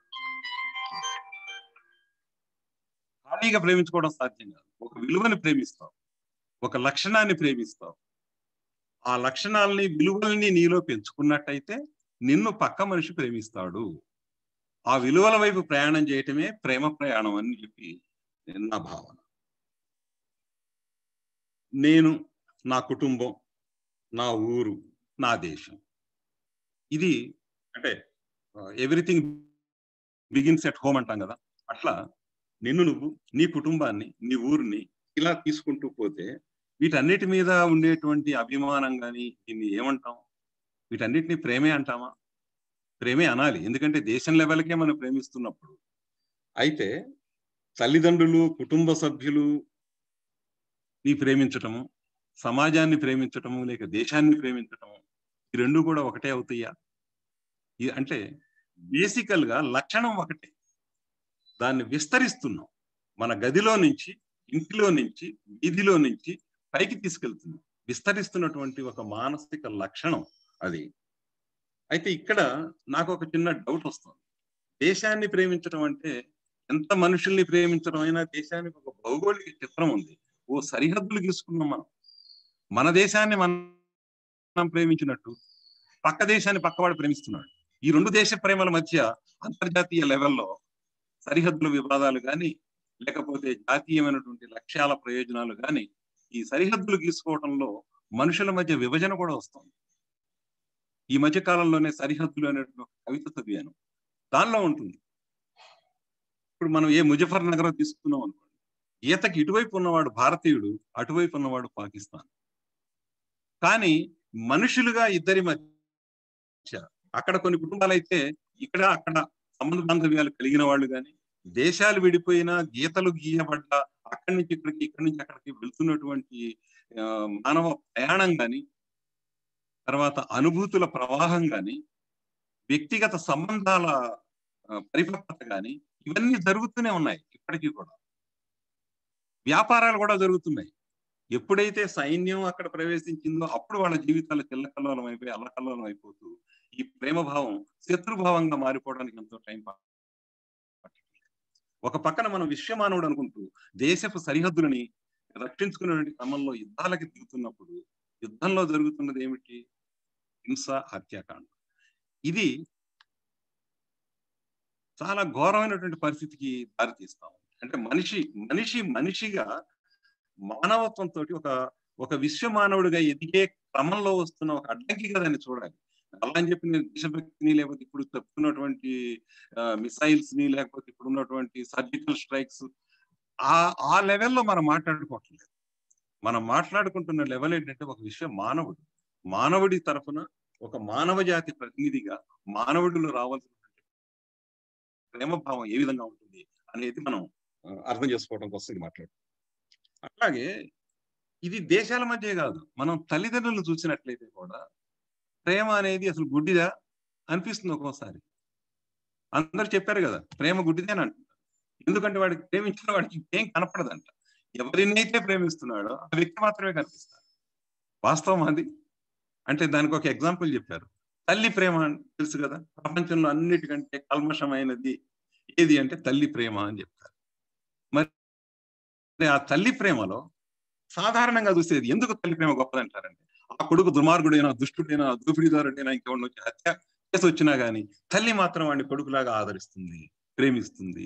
ఖాళీగా ప్రేమించుకోవడం సాధ్యం కాదు ఒక విలువని ప్రేమిస్తావు ఒక లక్షణాన్ని ప్రేమిస్తావు ఆ లక్షణాలని విలువల్ని నీలో పెంచుకున్నట్టయితే నిన్ను పక్క మనిషి ప్రేమిస్తాడు ఆ విలువల వైపు ప్రయాణం చేయటమే ప్రేమ ప్రయాణం అని చెప్పి నా భావన నేను నా కుటుంబం నా ఊరు నా దేశం ఇది అంటే ఎవ్రీథింగ్ బిగిన్స్ ఎట్ హోమ్ అంటాం కదా అట్లా నిన్ను నువ్వు నీ కుటుంబాన్ని నీ ఊరిని ఇలా తీసుకుంటూ పోతే వీటన్నిటి మీద ఉండేటువంటి అభిమానం కానీ దీన్ని ఏమంటాం వీటన్నిటిని ప్రేమే అంటామా ప్రేమే అనాలి ఎందుకంటే దేశం లెవెల్కే మనం ప్రేమిస్తున్నప్పుడు అయితే తల్లిదండ్రులు కుటుంబ సభ్యులు నీ ప్రేమించటము సమాజాన్ని ప్రేమించటము లేక దేశాన్ని ప్రేమించటము ఈ రెండు కూడా ఒకటే అవుతాయా ఈ- అంటే బేసికల్ గా లక్షణం ఒకటే దాన్ని విస్తరిస్తున్నాం మన గదిలో నుంచి ఇంటిలో నుంచి వీధిలో నుంచి పైకి తీసుకెళ్తున్నాం విస్తరిస్తున్నటువంటి ఒక మానసిక లక్షణం అది అయితే ఇక్కడ నాకు ఒక చిన్న డౌట్ వస్తుంది దేశాన్ని ప్రేమించడం అంటే ఎంత మనుషుల్ని ప్రేమించడం అయినా దేశానికి ఒక భౌగోళిక చిత్రం ఉంది ఓ సరిహద్దులు గీసుకున్నాం మనం మన దేశాన్ని మనం ప్రేమించినట్టు పక్క దేశాన్ని పక్కవాడు ప్రేమిస్తున్నాడు ఈ రెండు దేశ ప్రేమల మధ్య అంతర్జాతీయ లెవెల్లో సరిహద్దుల వివాదాలు కానీ లేకపోతే జాతీయమైనటువంటి లక్ష్యాల ప్రయోజనాలు కానీ ఈ సరిహద్దులు గీసుకోవడంలో మనుషుల మధ్య విభజన కూడా వస్తుంది ఈ మధ్య కాలంలోనే సరిహద్దులు అనేటువంటి ఒక కవిత చదివాను దానిలో ఉంటుంది ఇప్పుడు మనం ఏ ముజఫర్ నగరం తీసుకున్నాం అనుకోండి ఈతకి ఇటువైపు ఉన్నవాడు భారతీయుడు అటువైపు ఉన్నవాడు పాకిస్తాన్ కానీ మనుషులుగా ఇద్దరి మధ్య అక్కడ కొన్ని కుటుంబాలు అయితే ఇక్కడ అక్కడ సంబంధ బాంధవ్యాలు కలిగిన వాళ్ళు కానీ దేశాలు విడిపోయినా గీతలు గీయబడ్డ అక్కడి నుంచి ఇక్కడికి ఇక్కడి నుంచి అక్కడికి వెళ్తున్నటువంటి ఆ, మానవ ప్రయాణం కానీ తర్వాత అనుభూతుల ప్రవాహం కానీ వ్యక్తిగత సంబంధాల ఆ, పరిపక్వత కానీ ఇవన్నీ జరుగుతూనే ఉన్నాయి ఇప్పటికీ కూడా వ్యాపారాలు కూడా జరుగుతున్నాయి ఎప్పుడైతే సైన్యం అక్కడ ప్రవేశించిందో అప్పుడు వాళ్ళ జీవితాలు చిల్లకల్లోలం అయిపోయి అల్లకల్లోలం అయిపోతూ ఈ ప్రేమ భావం శత్రుభావంగా మారిపోవడానికి ఎంతో టైం పట్టింది ఒక పక్కన మనం విశ్వమానవుడు అనుకుంటూ దేశపు సరిహద్దులని రక్షించుకునేటువంటి క్రమంలో యుద్ధాలకి దిగుతున్నప్పుడు యుద్ధంలో జరుగుతున్నది ఏమిటి హింస హత్యాకాండ ఇది చాలా ఘోరమైనటువంటి పరిస్థితికి దారితీస్తాం అంటే మనిషి మనిషి మనిషిగా మానవత్వంతో ఒక ఒక విశ్వమానవుడిగా ఎదిగే క్రమంలో వస్తున్న ఒక అడ్డంకిగా దాన్ని చూడాలి అలా అని చెప్పి నేను దేశభక్తిని లేకపోతే ఇప్పుడు చెప్తున్నటువంటి మిసైల్స్ ని లేకపోతే ఇప్పుడు ఉన్నటువంటి సర్జికల్ స్ట్రైక్స్ ఆ ఆ లెవెల్లో మనం మాట్లాడుకోవట్లేదు మనం మాట్లాడుకుంటున్న లెవెల్ ఏంటంటే ఒక విశ్వ మానవుడు మానవుడి తరఫున ఒక మానవ జాతి ప్రతినిధిగా మానవుడిలో రావాల్సిన ప్రేమ భావం ఏ విధంగా ఉంటుంది అనేది మనం ఆ, అర్థం చేసుకోవడం కోసం ఇది మాట్లాడు అట్లాగే ఇది దేశాల మధ్య కాదు మనం తల్లిదండ్రులు చూసినట్లయితే కూడా ప్రేమ అనేది అసలు గుడ్డిదా అనిపిస్తుంది ఒక్కోసారి అందరు చెప్పారు కదా ప్రేమ గుడ్డిదే అని అంటున్నారు ఎందుకంటే వాడికి ప్రేమించిన వాడికి ఇంకేం కనపడదంట ఎవరినైతే ప్రేమిస్తున్నాడో ఆ వ్యక్తి మాత్రమే కనిపిస్తాడు వాస్తవం అది అంటే దానికి ఒక ఎగ్జాంపుల్ చెప్పారు తల్లి ప్రేమ అని తెలుసు కదా ప్రపంచంలో అన్నిటికంటే కల్మషమైనది ఏది అంటే తల్లి ప్రేమ అని చెప్తారు మరి ఆ తల్లి ప్రేమలో సాధారణంగా చూసేది ఎందుకు తల్లి ప్రేమ గొప్పదంటారంటే ఆ కొడుకు దుర్మార్గుడైనా దుష్టుడైనా దోపిడీదారుడైనా ఇంకెవరిని వచ్చి హత్య కేసు వచ్చినా గానీ తల్లి మాత్రం వాడిని కొడుకులాగా ఆదరిస్తుంది ప్రేమిస్తుంది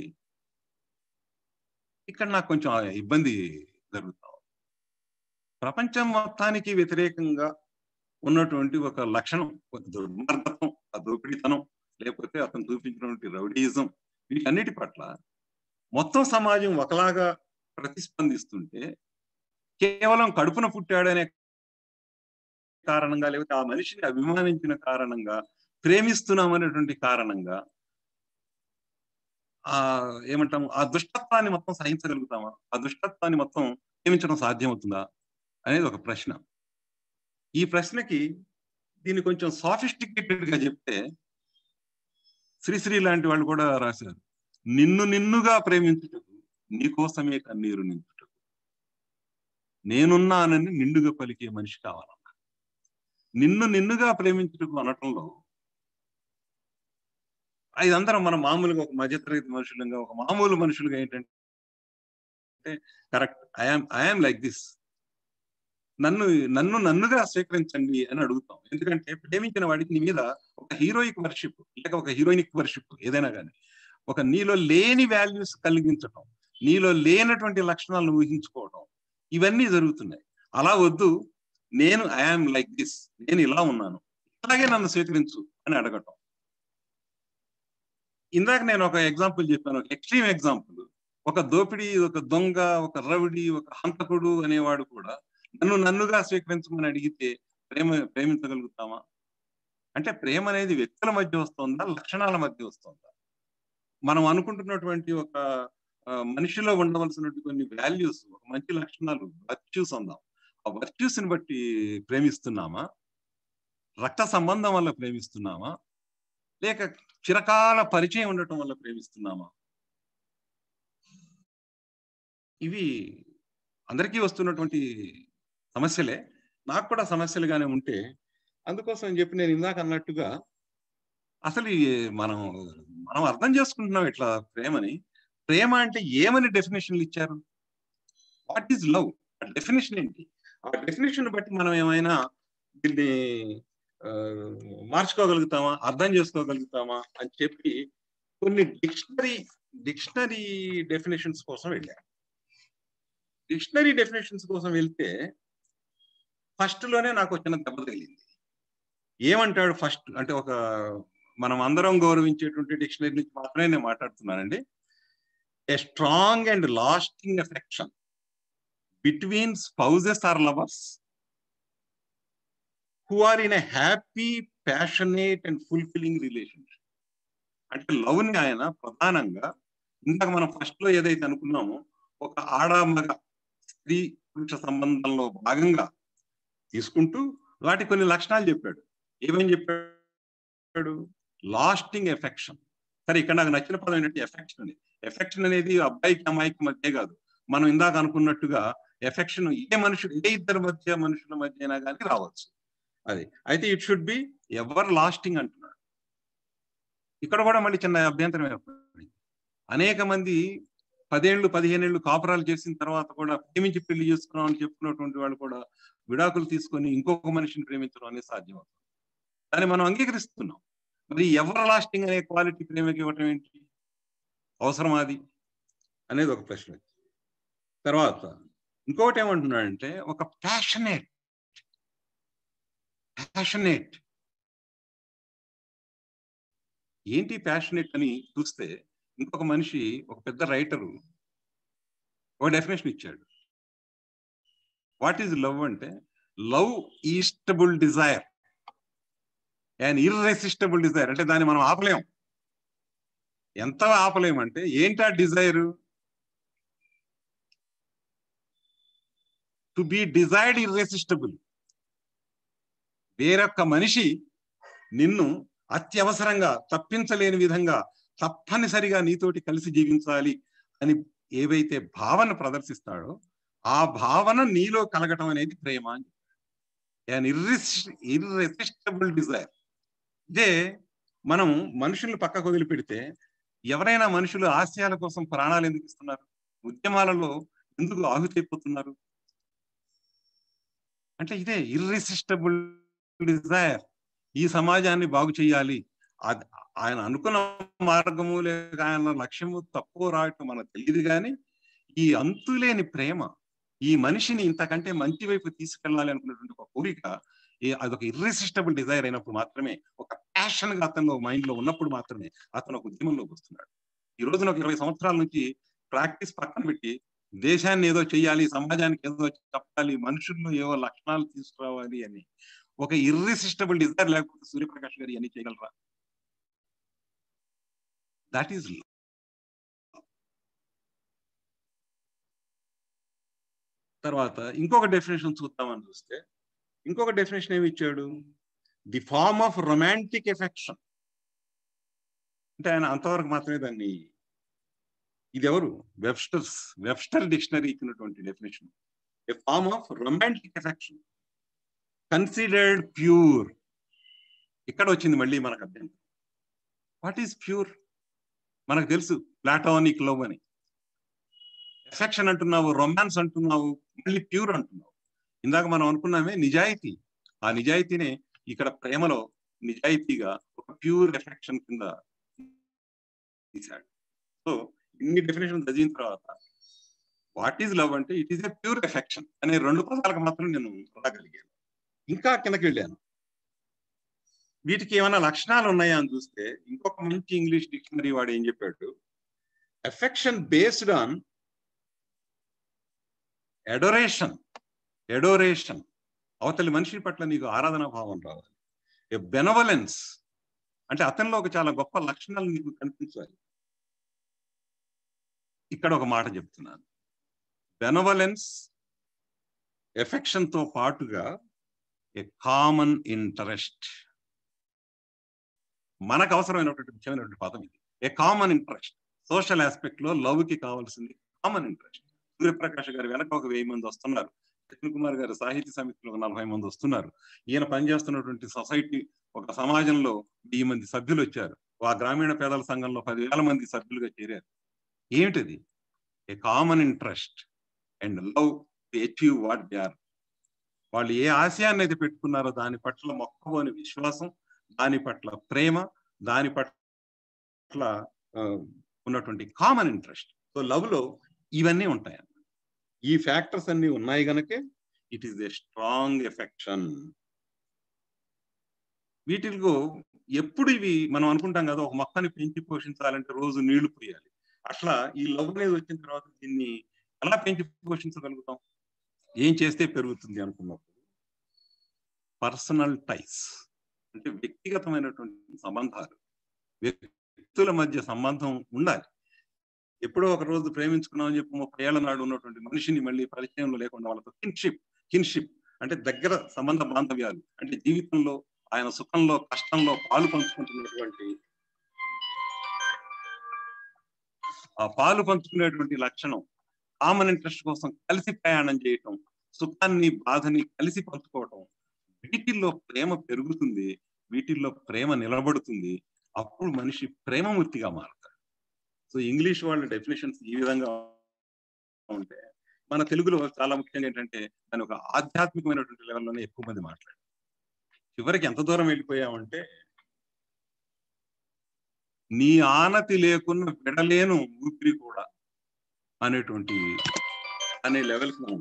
ఇక్కడ నాకు కొంచెం ఆ ఇబ్బంది జరుగుతా ఉంది. ప్రపంచం మొత్తానికి వ్యతిరేకంగా ఉన్నటువంటి ఒక లక్షణం ఒక దుర్మార్గత్వం ఆ దోపిడీతనం లేకపోతే అతను చూపించినటువంటి రౌడీయిజం వీటన్నిటి పట్ల మొత్తం సమాజం ఒకలాగా ప్రతిస్పందిస్తుంటే కేవలం కడుపున పుట్టాడనే కారణంగా లేకపోతే ఆ మనిషిని అభిమానించిన కారణంగా ప్రేమిస్తున్నామనేటువంటి కారణంగా ఆ ఏమంటాము ఆ దుష్టత్వాన్ని మొత్తం సహించగలుగుతామా ఆ దుష్టత్వాన్ని మొత్తం ప్రేమించడం సాధ్యమవుతుందా అనేది ఒక ప్రశ్న ఈ ప్రశ్నకి దీన్ని కొంచెం సాఫిస్టికేటెడ్ గా చెప్తే శ్రీశ్రీ లాంటి వాళ్ళు కూడా రాశారు నిన్ను నిన్నుగా ప్రేమించుటకు నీకోసమే కన్నీరు నింపుటకు నేనున్నానని నిండుగా పలికే మనిషి కావాలన్న నిన్ను నిన్నుగా ప్రేమించుటకు అనటంలో ఇదందరం మనం మామూలుగా ఒక మధ్యతరగతి మనుషులుగా ఒక మామూలు మనుషులుగా ఏంటంటే correct I am I am like this నన్ను నన్ను నన్నుగా స్వీకరించండి అని అడుగుతాం ఎందుకంటే ప్రేమించిన వాడికి నీ మీద ఒక హీరోయిక్ వర్షిప్ లేక ఒక హీరోయినిక్ వర్షిప్ ఏదైనా కానీ ఒక నీలో లేని వాల్యూస్ కలిగించటం నీలో లేనటువంటి లక్షణాలను ఊహించుకోవటం ఇవన్నీ జరుగుతున్నాయి అలా వద్దు నేను ఐఆమ్ లైక్ దిస్ నేను ఇలా ఉన్నాను అలాగే నన్ను స్వీకరించు అని అడగటం ఇందాక నేను ఒక ఎగ్జాంపుల్ చెప్పాను ఒక ఎక్స్ట్రీమ్ ఎగ్జాంపుల్ ఒక దోపిడీ ఒక దొంగ ఒక రవిడి ఒక హంతకుడు అనేవాడు కూడా నన్ను నన్నుగా స్వీకరించమని అడిగితే ప్రేమ ప్రేమించగలుగుతామా అంటే ప్రేమ అనేది వ్యక్తుల మధ్య వస్తుందా లక్షణాల మధ్య వస్తుందా మనం అనుకుంటున్నటువంటి ఒక ఆ, మనిషిలో ఉండవలసినటువంటి కొన్ని వాల్యూస్ ఒక మంచి లక్షణాలు వర్చ్యూస్ అందాం ఆ వర్చ్యూస్ ని బట్టి ప్రేమిస్తున్నామా రక్త సంబంధం వల్ల ప్రేమిస్తున్నామా లేక చిరకాల పరిచయం ఉండటం వల్ల ప్రేమిస్తున్నామా ఇవి అందరికీ వస్తున్నటువంటి సమస్యలే నాకు కూడా సమస్యలుగానే ఉంటే అందుకోసం చెప్పి నేను ఇందాక అన్నట్టుగా అసలు ఈ మనం మనం అర్థం చేసుకుంటున్నాం ఇట్లా ప్రేమని ప్రేమ అంటే ఏమని డెఫినేషన్లు ఇచ్చారు వాట్ ఈజ్ లవ్ ఆ డెఫినేషన్ ఏంటి ఆ డెఫినేషన్ బట్టి మనం ఏమైనా దీన్ని ఆ, మార్చుకోగలుగుతామా అర్థం చేసుకోగలుగుతామా అని చెప్పి కొన్ని డిక్షనరీ డిక్షనరీ డెఫినేషన్స్ కోసం వెళ్ళాను డిక్షనరీ డెఫినేషన్స్ కోసం వెళ్తే ఫస్ట్ లోనే నాకు వచ్చిన దెబ్బ తగిలింది ఏమంటాడు ఫస్ట్ అంటే ఒక మనం అందరం గౌరవించేటువంటి డిక్షనరీ నుంచి మాత్రమే నేను మాట్లాడుతున్నానండి a strong and lasting affection between spouses or lovers who are in a happy passionate and fulfilling relationship అంటే లవ్ ని ఆయన ప్రధానంగా ఇందాక మనం ఫస్ట్ లో ఏదైతే అనుకున్నామో ఒక ఆడ మగ స్త్రీ పురుష సంబంధంలో భాగంగా తీసుకుంటూ వాటి కొన్ని లక్షణాలు చెప్పాడు ఏమేం చెప్పాడు లాస్టింగ్ ఎఫెక్షన్ సరే ఇక్కడ నాకు నచ్చిన పదం ఏంటంటే ఎఫెక్షన్ అని ఎఫెక్షన్ అనేది అబ్బాయికి అమ్మాయికి మధ్య కాదు మనం ఇందాక అనుకున్నట్టుగా ఎఫెక్షన్ ఏ మనుషులు ఏ ఇద్దరి మధ్య మనుషుల మధ్య అయినా కానీ రావచ్చు అది అయితే it should be ever lasting అంటున్నాడు ఇక్కడ కూడా మళ్ళీ చిన్న అభ్యంతరం ఏర్పడింది అనేక మంది పదేళ్ళు పదిహేనేళ్ళు కాపురాలు చేసిన తర్వాత కూడా ప్రేమించి పెళ్లి చేసుకున్నాం అని చెప్పుకున్నటువంటి వాళ్ళు కూడా విడాకులు తీసుకొని ఇంకొక మనిషిని ప్రేమించడం అనేది సాధ్యమవుతుంది దాన్ని మనం అంగీకరిస్తున్నాం మరి ఎవర్ లాస్టింగ్ అనే క్వాలిటీ ప్రేమకి ఇవ్వటం ఏంటి అవసరం అది అనేది ఒక ప్రశ్న తర్వాత ఇంకొకటి ఏమంటున్నాడంటే ఒక ప్యాషనేట్ ప్యాషనేట్ ఏంటి ప్యాషనేట్ అని చూస్తే ఇంకొక మనిషి ఒక పెద్ద రైటరు ఒక డెఫినేషన్ ఇచ్చాడు వాట్ ఈజ్ లవ్ అంటే love is stable desire and irresistible desire అంటే దాన్ని మనం ఆపలేం ఎంత ఆపలేం అంటే ఏంటి ఆ desire to be desired irresistible వేరొక్క మనిషి నిన్ను అత్యవసరంగా తప్పించలేని విధంగా తప్పనిసరిగా నీతోటి కలిసి జీవించాలి అని ఏవైతే భావన ప్రదర్శిస్తాడో ఆ భావన నీలో కలగటం అనేది ప్రేమ అని ఇర్రెసిస్టబుల్ డిజైర్ ఇదే మనం మనుషుల్ని పక్కకు వదిలిపెడితే ఎవరైనా మనుషులు ఆశయాల కోసం ప్రాణాలు ఎందుకు ఇస్తున్నారు ఉద్యమాలలో ఎందుకు ఆహుతైపోతున్నారు అంటే ఇదే ఇర్రెసిస్టబుల్ డిజైర్ ఈ సమాజాన్ని బాగు చేయాలి అది ఆయన అనుకున్న మార్గము లేక ఆయన లక్ష్యము తక్కువ రావటం మనకు తెలియదు కానీ ఈ అంతులేని ప్రేమ ఈ మనిషిని ఇంతకంటే మంచి వైపు తీసుకెళ్ళాలి అనుకున్నటువంటి ఒక కోరిక ఈ- అదొక ఇర్రెసిస్టబుల్ డిజైర్ అయినప్పుడు మాత్రమే ఒక ప్యాషన్ గా అతను మైండ్ లో ఉన్నప్పుడు మాత్రమే అతను ఒక ఉద్యమంలోకి వస్తున్నాడు ఈ రోజున ఒక ఇరవై సంవత్సరాల నుంచి ప్రాక్టీస్ పక్కన పెట్టి దేశాన్ని ఏదో చేయాలి సమాజానికి ఏదో చెప్పాలి మనుషుల్లో ఏవో లక్షణాలు తీసుకురావాలి అని ఒక ఇర్రెసిస్టబుల్ డిజైర్ లేకపోతే సూర్యప్రకాష్ గారు ఇవన్నీ చేయగలరా దట్ ఈస్ తర్వాత ఇంకొక డెఫినేషన్ చూద్దామని చూస్తే ఇంకొక డెఫినేషన్ ఏమి ఇచ్చాడు the form of romantic affection అంటే ఆయన అంతవరకు మాత్రమే దాన్ని ఇది ఎవరు వెబ్స్టర్స్ వెబ్స్టర్ డిక్షనరీ ఇచ్చినటువంటి definition a form of romantic affection considered pure ఇక్కడ వచ్చింది మళ్ళీ మనకు అర్థం వాట్ ఈస్ ప్యూర్ మనకు తెలుసు ప్లాటోనిక్ లవ్ అని ఎఫెక్షన్ అంటున్నావు రొమాన్స్ అంటున్నావు మళ్ళీ ప్యూర్ అంటున్నావు ఇందాక మనం అనుకున్నామే నిజాయితీ ఆ నిజాయితీనే ఇక్కడ ప్రేమలో నిజాయితీగా ఒక ప్యూర్ ఎఫెక్షన్ కింద తీశాడు సో ఇన్ని డెఫినేషన్ చదివిన తర్వాత వాట్ ఈజ్ లవ్ అంటే it is a pure affection అనే రెండు పదాలకు మాత్రం నేను రాగలిగాను ఇంకా కిందకి వెళ్ళాను వీటికి ఏమైనా లక్షణాలు ఉన్నాయా అని చూస్తే ఇంకొక మంచి ఇంగ్లీష్ డిక్షనరీ వాడు ఏం చెప్పాడు affection based on adoration adoration అవతలి మనిషి పట్ల నీకు ఆరాధన భావం రావాలి ఏ బెనవలెన్స్ అంటే అతనిలో ఒక చాలా గొప్ప లక్షణాలు నీకు కనిపించాలి ఇక్కడ ఒక మాట చెప్తున్నాను బెనవలెన్స్ ఎఫెక్షన్ తో పాటుగా ఏ కామన్ ఇంట్రెస్ట్ మనకు అవసరమైనటువంటి ముఖ్యమైనటువంటి పదం ఇది a common interest social aspect లో లవ్ కి కావాల్సింది కామన్ ఇంట్రెస్ట్ సూర్యప్రకాష్ గారు వెనక ఒక వెయ్యి మంది వస్తున్నారు కృష్ణ కుమార్ గారు సాహిత్య సమితిలో ఒక నలభై మంది వస్తున్నారు ఈయన పనిచేస్తున్నటువంటి సొసైటీ ఒక సమాజంలో వెయ్యి మంది సభ్యులు వచ్చారు ఆ గ్రామీణ పేదల సంఘంలో పదివేల మంది సభ్యులుగా చేరారు ఏమిటిది a common interest and love to achieve what they are వాళ్ళు ఏ ఆశయాన్ని అయితే పెట్టుకున్నారో దాని పట్ల మొక్కబోని విశ్వాసం దాని పట్ల ప్రేమ దాని పట్ల ఉన్నటువంటి కామన్ ఇంట్రెస్ట్ సో లవ్ లో ఇవన్నీ ఉంటాయి ఈ ఫ్యాక్టర్స్ అన్ని ఉన్నాయి గనకే it is a strong affection వీటిలో ఎప్పుడు ఇవి మనం అనుకుంటాం కదా ఒక మొక్కని పెంచి పోషించాలంటే రోజు నీళ్లు పోయాలి అట్లా ఈ లవ్ అనేది వచ్చిన తర్వాత దీన్ని ఎలా పెంచి పోషించగలుగుతాం ఏం చేస్తే పెరుగుతుంది అనుకున్నప్పుడు పర్సనల్ టైస్ అంటే వ్యక్తిగతమైనటువంటి సంబంధాలు వ్యక్తుల మధ్య సంబంధం ఉండాలి ఎప్పుడో ఒక రోజు ప్రేమించుకున్నామని చెప్పి ముప్పై ఏళ్ల నాడు ఉన్నటువంటి మనిషిని మళ్ళీ పరిచయంలో లేకుండా వాళ్ళతో కిన్షిప్ కిన్షిప్ అంటే దగ్గర సంబంధ బాంధవ్యాలు అంటే జీవితంలో ఆయన సుఖంలో కష్టంలో పాలు పంచుకుంటున్నటువంటి ఆ పాలు పంచుకునేటువంటి లక్షణం కామన్ ఇంట్రెస్ట్ కోసం కలిసి ప్రయాణం చేయటం సుఖాన్ని బాధని కలిసి పంచుకోవటం వీటిల్లో ప్రేమ పెరుగుతుంది వీటిల్లో ప్రేమ నిలబడుతుంది అప్పుడు మనిషి ప్రేమమూర్తిగా మారుతాడు సో ఇంగ్లీష్ వాళ్ళ డెఫినేషన్స్ ఈ విధంగా ఉంటే మన తెలుగులో చాలా ముఖ్యంగా ఏంటంటే దాని ఒక ఆధ్యాత్మికమైనటువంటి లెవెల్లోనే ఎక్కువ మంది మాట్లాడారు చివరికి ఎంత దూరం వెళ్ళిపోయామంటే నీ ఆనతి లేకున్న విడలేను ఊపిరి కూడా అనేటువంటి అనే లెవెల్కి మనం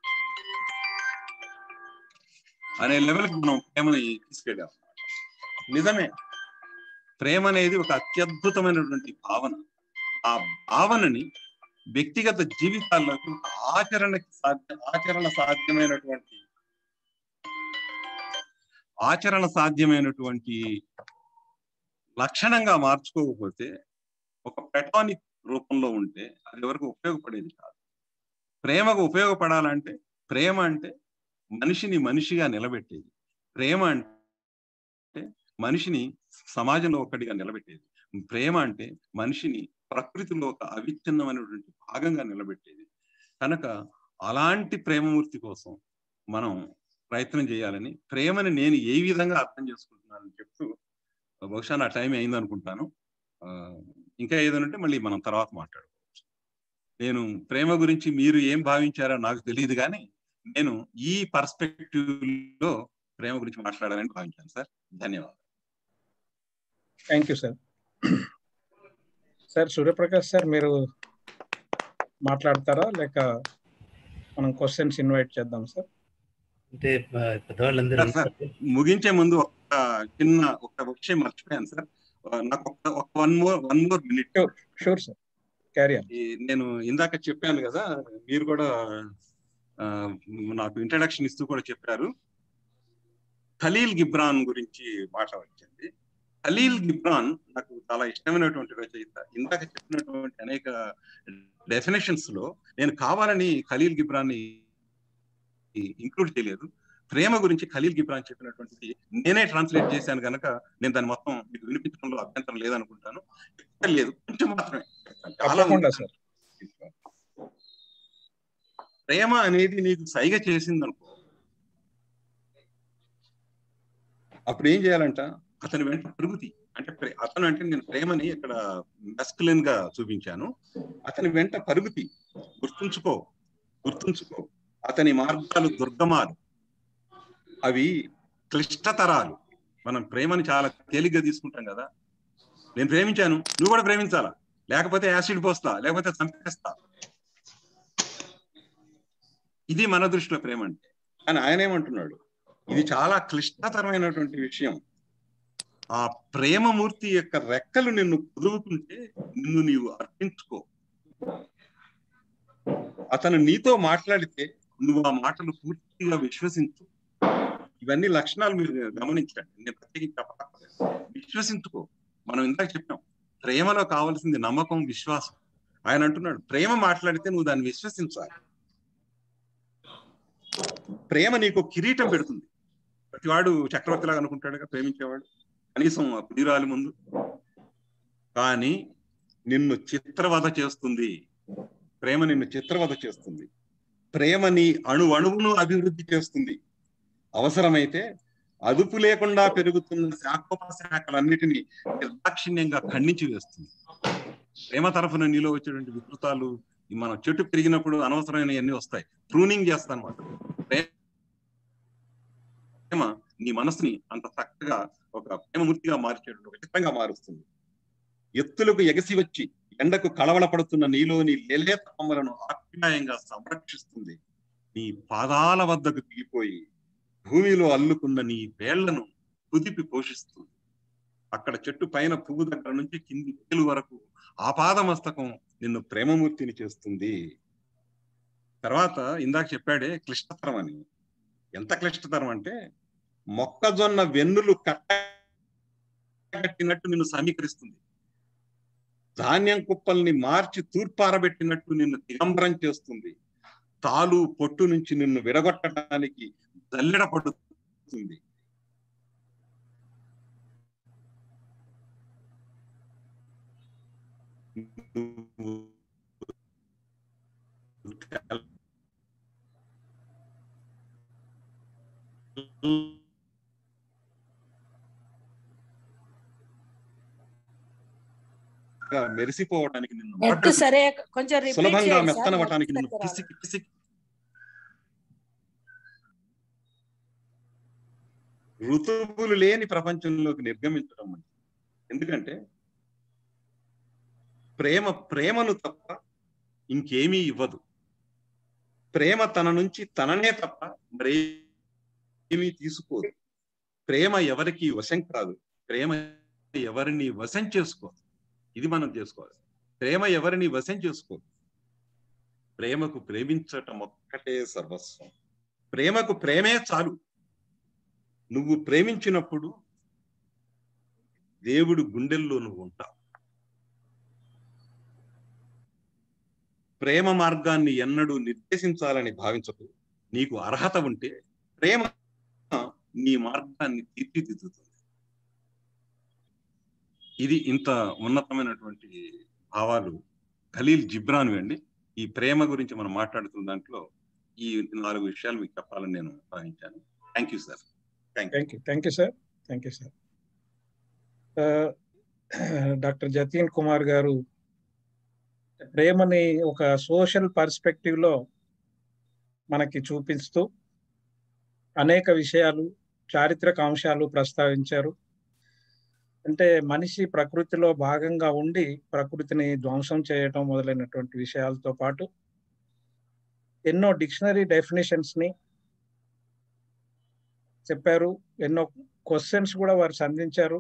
అనే లెవెల్కి మనం ప్రేమని తీసుకెళ్ళాం నిజమే ప్రేమ అనేది ఒక అత్యద్భుతమైనటువంటి భావన ఆ భావనని వ్యక్తిగత జీవితాల్లోకి ఒక ఆచరణకి సాధ్య ఆచరణ సాధ్యమైనటువంటి ఆచరణ సాధ్యమైనటువంటి లక్షణంగా మార్చుకోకపోతే ఒక పెటానిక్ రూపంలో ఉంటే అది ఎవరికి ఉపయోగపడేది కాదు ప్రేమకు ఉపయోగపడాలంటే ప్రేమ అంటే మనిషిని మనిషిగా నిలబెట్టేది ప్రేమ అంటే మనిషిని సమాజంలో ఒక్కటిగా నిలబెట్టేది ప్రేమ అంటే మనిషిని ప్రకృతిలో ఒక అవిచ్ఛిన్నమైనటువంటి భాగంగా నిలబెట్టేది కనుక అలాంటి ప్రేమమూర్తి కోసం మనం ప్రయత్నం చేయాలని ప్రేమని నేను ఏ విధంగా అర్థం చేసుకుంటున్నానని చెప్తూ బహుశా నా టైం అయింది అనుకుంటాను ఇంకా ఏదనంటే మళ్ళీ మనం తర్వాత మాట్లాడుకోవచ్చు నేను ప్రేమ గురించి మీరు ఏం భావించారో నాకు తెలియదు కానీ నేను ఈ పర్స్పెక్టివ్ లో ప్రేమ గురించి మాట్లాడాలని భావించాను సార్ ధన్యవాదాలు thank you sir sir Suryaprakash sir మీరు మాట్లాడతారా లేక మనం క్వశ్చన్స్ ఇన్వైట్ చేద్దాం సార్ అంటే పెద్దవాళ్ళందరూ ముగించే ముందు ఒక చిన్న ఒక విషయం మర్చిపోయాను సార్ నాకు ఒక one more one more minute sure sir carry నేను ఇందాక చెప్పాను కదా మీరు కూడా నాకు ఇంట్రడక్షన్ ఇస్తూ కూడా చెప్పారు ఖలీల్ గిబ్రాన్ గురించి మాట వచ్చింది ఖలీల్ గిబ్రాన్ నాకు చాలా ఇష్టమైనటువంటి రచయిత ఇందాక చెప్పినటువంటి అనేక డెఫినేషన్స్ లో నేను కావాలని ఖలీల్ గిబ్రాన్ ని ఇంక్లూడ్ చేయలేదు ప్రేమ గురించి ఖలీల్ గిబ్రాన్ చెప్పినటువంటిది నేనే ట్రాన్స్లేట్ చేశాను కనుక నేను దాన్ని మొత్తం మీకు వినిపించడంలో అభ్యంతరం లేదనుకుంటాను లేదు కొంచెం మాత్రమే తప్పకుండా సార్ ప్రేమ అనేది నీకు సైగ చేసింది అనుకో అప్పుడు ఏం చేయాలంట అతని వెంట పరుగుతి అంటే అతను అంటే నేను ప్రేమని ఇక్కడ మెస్కులిన్ గా చూపించాను అతని వెంట పరుగుతి గుర్తుంచుకో గుర్తుంచుకో అతని మార్గాలు దుర్గమాలు అవి క్లిష్టతరాలు మనం ప్రేమని చాలా తేలిగ్గా తీసుకుంటాం కదా నేను ప్రేమించాను నువ్వు కూడా ప్రేమించాలా లేకపోతే యాసిడ్ పోస్తా లేకపోతే చంపేస్తా ఇది మన దృష్టిలో ప్రేమ అంటే కానీ ఆయన ఏమంటున్నాడు ఇది చాలా క్లిష్టతరమైనటువంటి విషయం ఆ ప్రేమమూర్తి యొక్క రెక్కలు నిన్ను కుదువుకుంటే నిన్ను నీవు అర్పించుకో అతను నీతో మాట్లాడితే నువ్వు ఆ మాటలు పూర్తిగా విశ్వసించు ఇవన్నీ లక్షణాలు మీరు గమనించండి నేను ప్రత్యేకించి చెప్పక్కర్లేదు విశ్వసించుకో మనం ఇందాక చెప్పాం ప్రేమలో కావాల్సింది నమ్మకం విశ్వాసం ఆయన అంటున్నాడు ప్రేమ మాట్లాడితే నువ్వు దాన్ని విశ్వసించాలి ప్రేమ నీకు కిరీటం పెడుతుంది ప్రతివాడు చక్రవర్తిలాగా అనుకుంటాడుగా ప్రేమించేవాడు కనీసం ఆ ప్రియురాలి ముందు కానీ నిన్ను చిత్రవధ చేస్తుంది ప్రేమ నిన్ను చిత్రవధ చేస్తుంది ప్రేమ నీ అణు అణువును అభివృద్ధి చేస్తుంది అవసరమైతే అదుపు లేకుండా పెరుగుతున్న శాఖోపశాఖలన్నిటినీ నిర్దాక్షిణ్యంగా ఖండించి వేస్తుంది ప్రేమ తరఫున నీలో వచ్చేటువంటి వికృతాలు ఈ మన చెట్టు పెరిగినప్పుడు అనవసరమైనవన్నీ వస్తాయి ప్రూనింగ్ చేస్తా అనమాట ప్రేమ నీ మనసుని అంత చక్కగా ఒక ప్రేమమూర్తిగా మార్చేటువంటి ఒక చిత్రంగా మారుస్తుంది ఎత్తులకు ఎగసి వచ్చి ఎండకు కళవళ పడుతున్న నీలోని లేలేత కొమ్మలను ఆప్యాయంగా సంరక్షిస్తుంది నీ పాదాల వద్దకు దిగిపోయి భూమిలో అల్లుకున్న నీ వేళ్లను కుదిపి పోషిస్తుంది అక్కడ చెట్టు పైన పువ్వు దగ్గర నుంచి కింది వేలు వరకు ఆపాదమస్తకం నిన్ను ప్రేమమూర్తిని చేస్తుంది తర్వాత ఇందాక చెప్పాడే క్లిష్టతరం అని ఎంత క్లిష్టతరం అంటే మొక్కజొన్న వెన్నులు కట్టగట్టినట్టు నిన్ను సమీకరిస్తుంది ధాన్యం కుప్పల్ని మార్చి తూర్పారబెట్టినట్టు నిన్ను దిగంబరం చేస్తుంది తాలు పొట్టు నుంచి నిన్ను విడగొట్టడానికి జల్లెడ పడుతుంది మెరిసిపోవడానికి నిన్ను నెట్ మడ్డకు సరే కొంచెం రిపీట్ సులభంగా చేయండి సార్ మెత్తనవటానికి నిన్ను దగ్గర పిసికి పిసికి ఋతువులు లేని ప్రపంచంలోకి నిర్గమించడం మంచిది ఎందుకంటే ప్రేమ ప్రేమను తప్ప ఇంకేమీ ఇవ్వదు ప్రేమ తన నుంచి తననే తప్ప మరేమీ తీసుకోదు ప్రేమ ఎవరికి వశం కాదు ప్రేమ ఎవరిని వశం చేసుకోదు ఇది మనం చేసుకోవాలి ప్రేమ ఎవరిని వశం చేసుకోదు ప్రేమకు ప్రేమించటం ఒక్కటే సర్వస్వం ప్రేమకు ప్రేమే చాలు నువ్వు ప్రేమించినప్పుడు దేవుడు గుండెల్లో నువ్వు ఉంటావు ప్రేమ మార్గాన్ని ఎన్నడూ నిర్దేశించాలని భావించకు నీకు అర్హత ఉంటే ప్రేమ నీ మార్గాన్ని తీర్చిదిద్దుతుంది ఇది ఇంత ఉన్నతమైనటువంటి భావాలు ఖలీల్ జిబ్రాన్ అండి ఈ ప్రేమ గురించి మనం మాట్లాడుతున్న దాంట్లో ఈ నాలుగు విషయాలు మీకు చెప్పాలని నేను భావించాను thank you sir thank thank you thank you sir thank you sir doctor Jatin Kumar garu ప్రేమని ఒక సోషల్ పర్స్పెక్టివ్ లో మనకి చూపిస్తూ అనేక విషయాలు చారిత్రక అంశాలు ప్రస్తావించారు అంటే మనిషి ప్రకృతిలో భాగంగా ఉండి ప్రకృతిని ధ్వంసం చేయటం మొదలైనటువంటి విషయాలతో పాటు ఎన్నో డిక్షనరీ డెఫినేషన్స్ ని చెప్పారు ఎన్నో క్వశ్చన్స్ కూడా వారు సంధించారు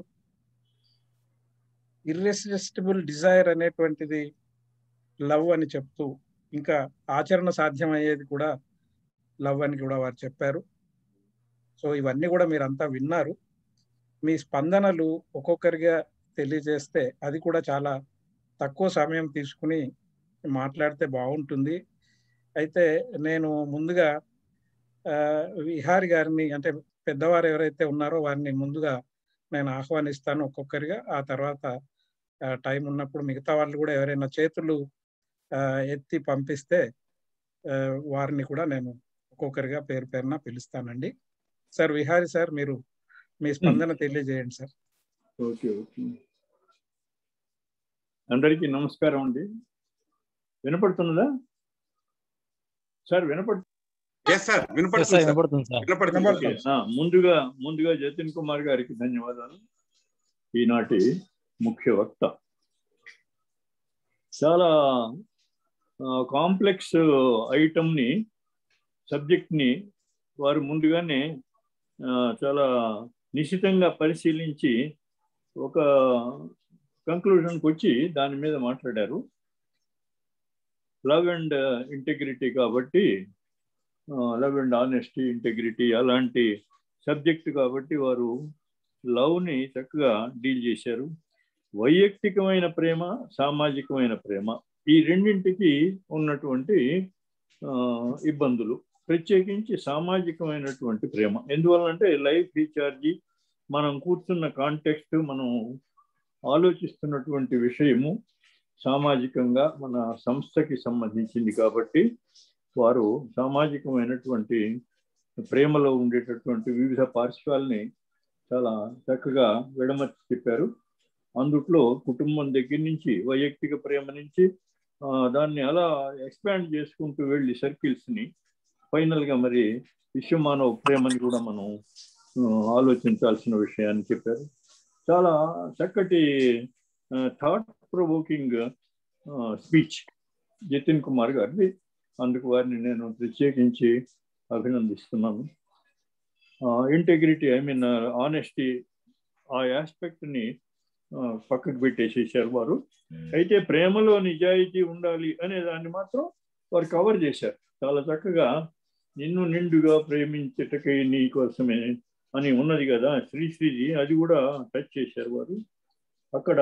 ఇర్రెసిస్టిబుల్ డిజైర్ అనేటువంటిది లవ్ అని చెప్తూ ఇంకా ఆచరణ సాధ్యమయ్యేది కూడా లవ్ అని కూడా వారు చెప్పారు సో ఇవన్నీ కూడా మీరంతా విన్నారు మీ స్పందనలు ఒక్కొక్కరిగా తెలియజేస్తే అది కూడా చాలా తక్కువ సమయం తీసుకుని మాట్లాడితే బాగుంటుంది అయితే నేను ముందుగా ఆ, విహారి గారిని అంటే పెద్దవారు ఎవరైతే ఉన్నారో వారిని ముందుగా నేను ఆహ్వానిస్తాను ఒక్కొక్కరిగా ఆ తర్వాత టైం ఉన్నప్పుడు మిగతా వాళ్ళు కూడా ఎవరైనా చేతులు ఆ, ఎత్తి పంపిస్తే ఆ, వారిని కూడా నేను ఒక్కొక్కరిగా పేరు పేరున పిలుస్తానండి సార్ విహారి సార్ మీరు మీ స్పందన తెలియజేయండి సార్ ఓకే ఓకే అందరికీ నమస్కారం అండి వినపడుతున్నదా సార్ వినపడు ఎస్ సార్ సార్ వినపడుతుంది సార్ వినపడుతుంది సార్ వినపడుతుంది వినపడుతుంది. సార్. ఆ, ముందుగా ముందుగా జతిన్ కుమార్ గారికి ధన్యవాదాలు ఈనాటి ముఖ్య వక్త చాలా కాంప్లెక్స్ ఐటమ్ని సబ్జెక్ట్ని వారు ముందుగానే ఆ, చాలా నిశితంగా పరిశీలించి ఒక కంక్లూషన్కి వచ్చి దాని మీద మాట్లాడారు లవ్ అండ్ ఇంటెగ్రిటీ కాబట్టి లవ్ అండ్ ఆనెస్టీ ఇంటెగ్రిటీ అలాంటి సబ్జెక్ట్ కాబట్టి వారు లవ్ని చక్కగా డీల్ చేశారు వైయక్తికమైన ప్రేమ సామాజికమైన ప్రేమ ఈ రెండింటికి ఉన్నటువంటి ఆ, ఇబ్బందులు ప్రత్యేకించి సామాజికమైనటువంటి ప్రేమ ఎందువల్లంటే లైఫ్ రీఛార్జి మనం కూర్చున్న కాంటెక్స్ట్ మనం ఆలోచిస్తున్నటువంటి విషయము సామాజికంగా మన సంస్థకి సంబంధించింది కాబట్టి వారు సామాజికమైనటువంటి ప్రేమలో ఉండేటటువంటి వివిధ పార్శ్వాల్ని చాలా చక్కగా విడమర్చి చెప్పారు అందుట్లో కుటుంబం దగ్గర నుంచి వైయక్తిక ప్రేమ నుంచి ఆ, దాన్ని అలా ఎక్స్పాండ్ చేసుకుంటూ వెళ్ళి సర్కిల్స్ని ఫైనల్గా మరి విశ్వమానవ ప్రేమని కూడా మనం ఆ, ఆలోచించాల్సిన విషయాన్ని చెప్పారు చాలా చక్కటి thought provoking speech Jatin Kumar గారిది అందుకు వారిని నేను ప్రత్యేకించి అభినందిస్తున్నాను ఇంటెగ్రిటీ ఐ మీన్ ఆనెస్టీ ఆ ఆస్పెక్ట్ని పక్కకు పెట్టేసేసారు వారు అయితే ప్రేమలో నిజాయితీ ఉండాలి అనే దాన్ని మాత్రం వారు కవర్ చేశారు చాలా చక్కగా నిన్ను నిండుగా ప్రేమించటకై నీ కోసమే అని ఉన్నది కదా శ్రీశ్రీజీ అది కూడా టచ్ చేశారు వారు అక్కడ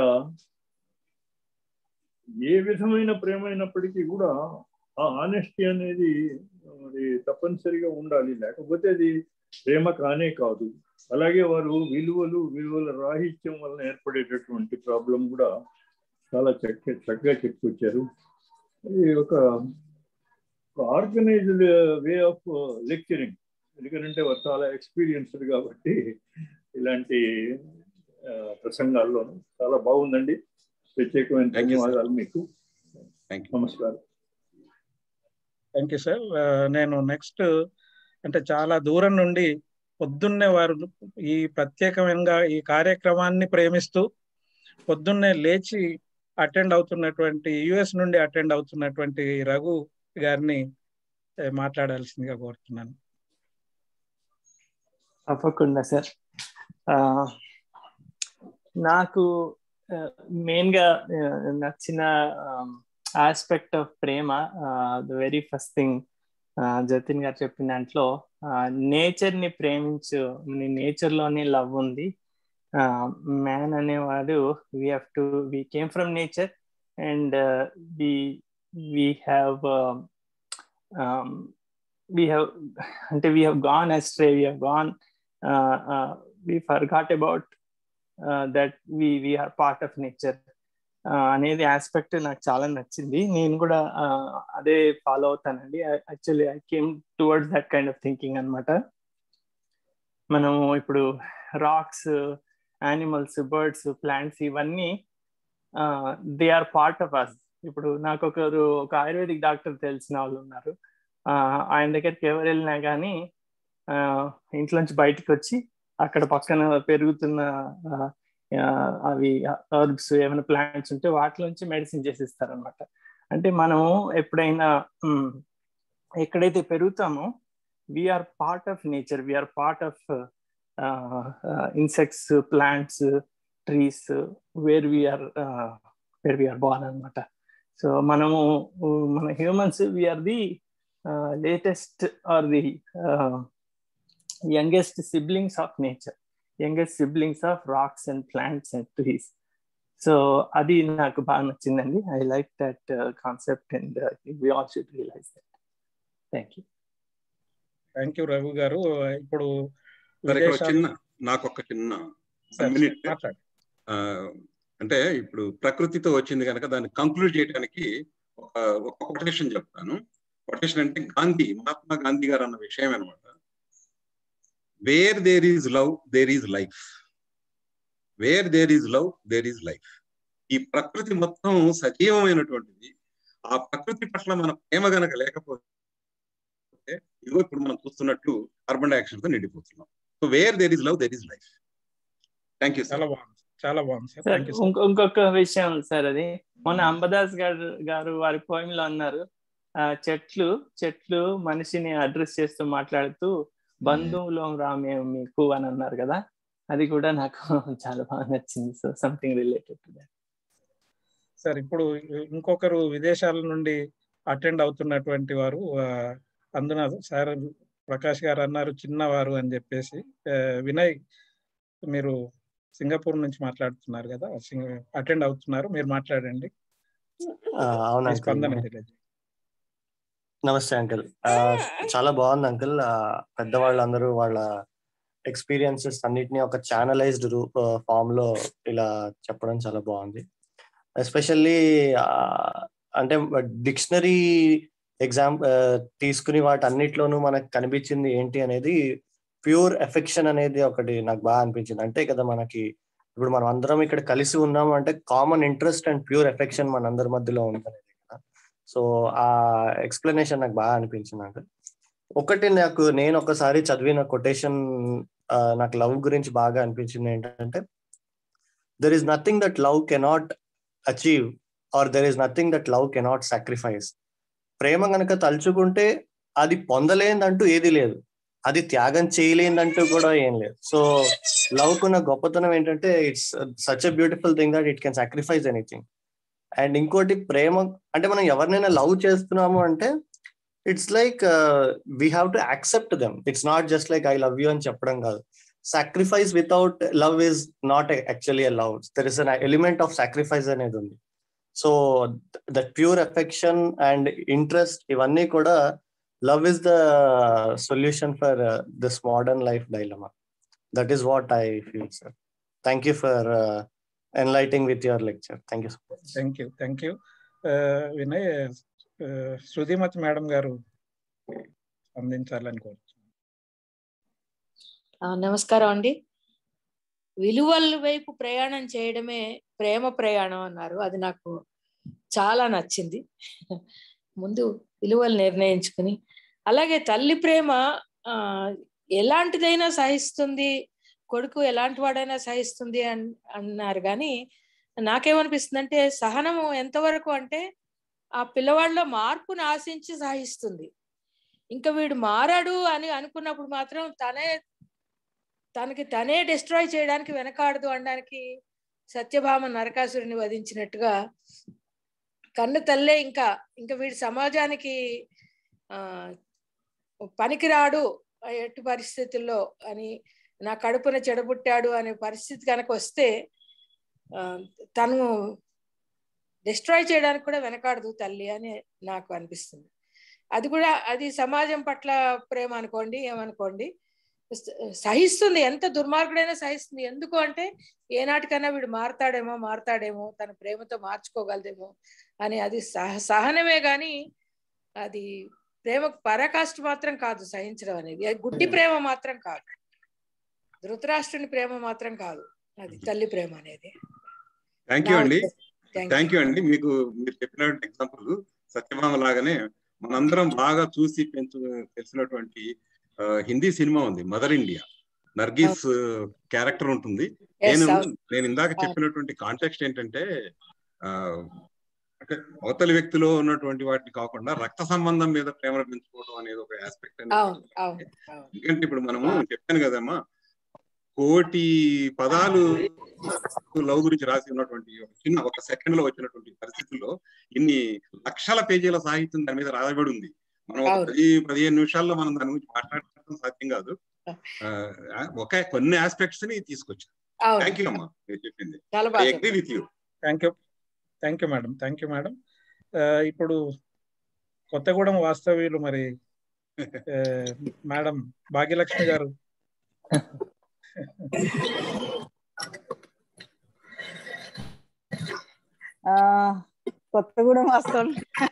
ఏ విధమైన ప్రేమ అయినప్పటికీ కూడా ఆ ఆనెస్టీ అనేది మరి తప్పనిసరిగా ఉండాలి లేకపోతే అది ప్రేమ కానే కాదు అలాగే వారు విలువలు విలువల రాహిత్యం వలన ఏర్పడేటటువంటి ప్రాబ్లం కూడా చాలా చక్క చక్కగా చెప్పుకొచ్చారు ఇది ఒక ఆర్గనైజ్డ్ వే ఆఫ్ లెక్చరింగ్ ఎందుకంటే వారు చాలా ఎక్స్పీరియన్స్డ్ కాబట్టి ఇలాంటి ఆ, ప్రసంగాల్లోనూ చాలా బాగుందండి ప్రత్యేకమైన Thank you, sir. ధన్యవాదాలు మీకు థ్యాంక్ యూ నమస్కారం థ్యాంక్ యూ సార్ నేను నెక్స్ట్ అంటే చాలా దూరం నుండి పొద్దున్నే వారు ఈ ప్రత్యేకమైన ఈ కార్యక్రమాన్ని ప్రేమిస్తూ పొద్దున్నే లేచి అటెండ్ అవుతున్నటువంటి యుఎస్ నుండి అటెండ్ అవుతున్నటువంటి రఘు గారిని ఏ, మాట్లాడాల్సిందిగా కోరుతున్నాను తప్పకుండా సార్ ఆ, నాకు మెయిన్ గా ఆ, నచ్చిన ఆస్పెక్ట్ ఆఫ్ ప్రేమ the very first thing Jatin garu చెప్పిన దాంట్లో నేచర్ ని ప్రేమించు నేచర్ లోనే లవ్ ఉంది మ్యాన్ అనేవాడు we have to we came from nature and we we have we have అంటే we have gone astray we have gone uh, uh, we forgot about uh, that we we are part of nature uh, అనేది aspect నాకు చాలా నచ్చింది నేను కూడా uh, అదే follow అవుతానండి actually I came towards that kind of thinking అనమాట మనం ఇప్పుడు రాక్స్ యానిమల్స్ బర్డ్స్ ప్లాంట్స్ ఇవన్నీ they are part of us ఇప్పుడు నాకు ఒకరు ఒక ఆయుర్వేదిక్ డాక్టర్ తెలిసిన వాళ్ళు ఉన్నారు ఆ, ఆయన దగ్గరికి ఎవరు వెళ్ళినా కానీ ఆ, ఇంట్లోంచి బయటకు వచ్చి అక్కడ పక్కన పెరుగుతున్న ఆ, ఆ, అవి హర్బ్స్ ఏమైనా ప్లాంట్స్ ఉంటే వాటిలోంచి మెడిసిన్ చేసిస్తారు అనమాట అంటే మనము ఎప్పుడైనా ఉమ్, ఎక్కడైతే పెరుగుతామో we are part of nature we are part of insects plants trees where we are where we are born అనమాట సో మనము ఉ- మన humans we are the latest or the youngest siblings of nature youngest siblings of rocks and plants and trees so అది నాకు బాగా నచ్చిందండి I like that concept and we all should realize that thank you thank you Raghu garu ఇప్పుడు సరే ఇక్కడ ఒక విదేశాలు- చిన్న నాకు ఒక చిన్న సార్, మినిట్ మాట్లాడు ఆ, అంటే ఇప్పుడు ప్రకృతితో వచ్చింది కనుక దాన్ని కంక్లూడ్ చేయడానికి ఒక ఒక కొటేషన్ చెప్తాను కొటేషన్ అంటే గాంధీ మహాత్మా గాంధీ గారు అన్న విషయం అనమాట where there is love there is life where there is love there is life ఈ ప్రకృతి మొత్తం సజీవమైనటువంటిది ఆ ప్రకృతి పట్ల మన ప్రేమ గనక లేకపోతే ఇదిగో ఇప్పుడు మనం చూస్తున్నట్టు కార్బన్ డైఆక్సైడ్ తో నిండిపోతున్నాం so where there is love there is life thank you చాలా బాగుంది చాలా బాగుంది sir sir thank you sir ఇంకో- ఇంకొక విషయం సార్ అది మొన్న అంబదాస్ గారు గారు వారి poem లో అన్నారు ఆ, చెట్లు చెట్లు మనిషిని అడ్రస్ చేస్తూ మాట్లాడుతూ బంధువులు రామే మీకు అని అన్నారు కదా అది కూడా నాకు చాలా బాగా నచ్చింది so something related to that sir ఇప్పుడు ఇంకొకరు విదేశాల నుండి అటెండ్ అవుతున్నటువంటి వారు ఆ, అందున సార్ ప్రకాష్ గారు అన్నారు చిన్నవారు అని చెప్పేసి ఆ, వినయ్ మీరు సింగపూర్ నుంచి మాట్లాడుతున్నారు కదా అటెండ్ అవుతున్నారు మీరు మాట్లాడండి ఆ, అవును మీ అంకుల్ స్పందన తెలియదు నమస్తే అంకుల్ ఆ, చాలా బాగుంది అంకుల్ ఆ, పెద్దవాళ్ళందరూ వాళ్ళ ఎక్స్పీరియన్సెస్ అన్నిటిని ఒక ఛానలైజ్డ్ ఫామ్ లో ఇలా చెప్పడం చాలా బాగుంది ఎస్పెషల్లీ అంటే డిక్షనరీ ఎగ్జామ్ తీసుకుని వాటి అన్నిట్లోనూ మనకు కనిపించింది ఏంటి అనేది ప్యూర్ ఎఫెక్షన్ అనేది ఒకటి నాకు బాగా అనిపించింది అంటే కదా మనకి ఇప్పుడు మనం అందరం ఇక్కడ కలిసి ఉన్నాము అంటే common interest and pure affection మన అందరి మధ్యలో ఉంది అనేది కదా సో ఆ ఎక్స్ప్లెనేషన్ నాకు బాగా అనిపించింది నాకు ఒకటి నాకు నేను ఒకసారి చదివిన కొటేషన్ నాకు లవ్ గురించి బాగా అనిపించింది ఏంటంటే there is nothing that love cannot achieve or there is nothing that love cannot sacrifice ప్రేమ గనక తలుచుకుంటే అది పొందలేదంటూ ఏది లేదు అది త్యాగం చేయలేదంటూ కూడా ఏం లేదు సో లవ్ కున్న గొప్పతనం ఏంటంటే it's such a beautiful thing that it can sacrifice anything and ఇంకోటి ప్రేమ అంటే మనం ఎవరినైనా లవ్ చేస్తున్నాము అంటే it's like we have to accept them it's not just like I love you అని చెప్పడం కాదు sacrifice without love is not actually uh love there is an element of sacrifice అనేది ఉంది so that pure affection and interest ఇవన్నీ కూడా love is the solution for this modern life dilemma that is what I feel sir thank you for enlightening with your lecture thank you so much thank you thank you Vinay ఆ, Shrutimati madam గారు అందించాలని కోరుతున్నాను ఆ, నమస్కారం అండి విలువల వైపు ప్రయాణం చేయడమే ప్రేమ ప్రయాణం అన్నారు అది నాకు చాలా నచ్చింది ముందు విలువలు నిర్ణయించుకుని అలాగే తల్లి ప్రేమ ఆ ఎలాంటిదైనా సహిస్తుంది కొడుకు ఎలాంటి వాడైనా సహిస్తుంది అన్ అన్నారు కానీ నాకేమనిపిస్తుంది అంటే సహనము ఎంతవరకు అంటే ఆ పిల్లవాడిలో మార్పును ఆశించి సహిస్తుంది ఇంకా వీడు మారాడు అని అనుకున్నప్పుడు మాత్రం తనే తనకి తనే డిస్ట్రాయ్ చేయడానికి వెనకాడదు అనడానికి సత్యభామ నరకాసురుని వధించినట్టుగా కన్ను తల్లే ఇంకా ఇంకా వీడి సమాజానికి ఆ పనికిరాడు ఎట్టి పరిస్థితుల్లో అని నా కడుపున చెడబుట్టాడు అనే పరిస్థితి కనుక వస్తే ఆ, తను డిస్ట్రాయ్ చేయడానికి కూడా వెనకాడదు తల్లి అని నాకు అనిపిస్తుంది అది కూడా అది సమాజం పట్ల ప్రేమ అనుకోండి ఏమనుకోండి స- సహిస్తుంది ఎంత దుర్మార్గుడైనా సహిస్తుంది ఎందుకు అంటే ఏనాటికైనా వీడు మారతాడేమో మారతాడేమో తన ప్రేమతో మార్చుకోగలదేమో అని అది సహ సహనమే గాని అది ప్రేమ పరాకాష్ఠ మాత్రం కాదు సహించడం అనేది అది గుడ్డి ప్రేమ మాత్రం కాదు ధృతరాష్ట్రుని ప్రేమ మాత్రం కాదు అది తల్లి ప్రేమ అనేది థ్యాంక్ యూ అండి Thank you. థ్యాంక్ యూ అండి మీకు మీరు చెప్పినటువంటి ఎగ్జాంపుల్ సత్యభామ లాగానే మనందరం బాగా చూసి పెంచు తెలిసినటువంటి ఆ, హిందీ సినిమా ఉంది మదర్ ఇండియా నర్గీస్ క్యారెక్టర్ ఉంటుంది Yes, నేను అవును. నేను ఇందాక చెప్పినటువంటి కాంటెక్స్ట్ ఏంటంటే ఆ అంటే అవతలి వ్యక్తిలో ఉన్నటువంటి వాటిని కాకుండా రక్త సంబంధం మీద ప్రేమను పెంచుకోవడం అనేది ఒక ఆస్పెక్ట్ అవును అవును అవును ఎందుకంటే ఇప్పుడు మనము చెప్పాను కదమ్మా కోటి పదాలు లవ్ గురించి రాసి ఉన్నటువంటి ఒక చిన్న ఒక సెకండ్ లో వచ్చినటువంటి పరిస్థితుల్లో ఇన్ని లక్షల పేజీల సాహిత్యం దాని మీద రాయబడి ఉంది మనం ఒక అవును. పది పదిహేను నిమిషాల్లో మనం దాని గురించి మాట్లాడటం సాధ్యం కాదు ఆ, ఒక కొన్ని ఆస్పెక్ట్స్ ని తీసుకొచ్చాను అవును థ్యాంక్ యూ అమ్మా మీరు చెప్పింది చాలా ఐ బాగా అగ్రీ చెప్పారు. With you thank you thank you madam thank you madam ఇప్పుడు కొత్తగూడెం వాస్తవ్యులు మరి ఆ, మేడం భాగ్యలక్ష్మి గారు ఆ కొత్తగూడెం వాస్తవం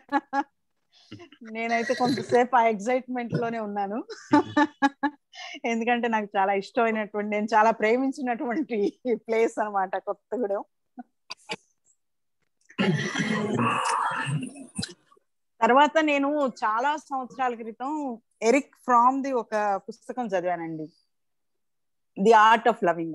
నేనైతే కొంతసేపు ఆ ఎగ్జైట్మెంట్ లోనే ఉన్నాను ఎందుకంటే నాకు చాలా ఇష్టమైనటువంటి నేను చాలా ప్రేమించినటువంటి ప్లేస్ అన్నమాట కొత్తగూడెం తర్వాత నేను చాలా సంవత్సరాల క్రితం ఎరిక్ ఫ్రామ్ ది ఒక పుస్తకం చదివానండి ది ఆర్ట్ ఆఫ్ లవింగ్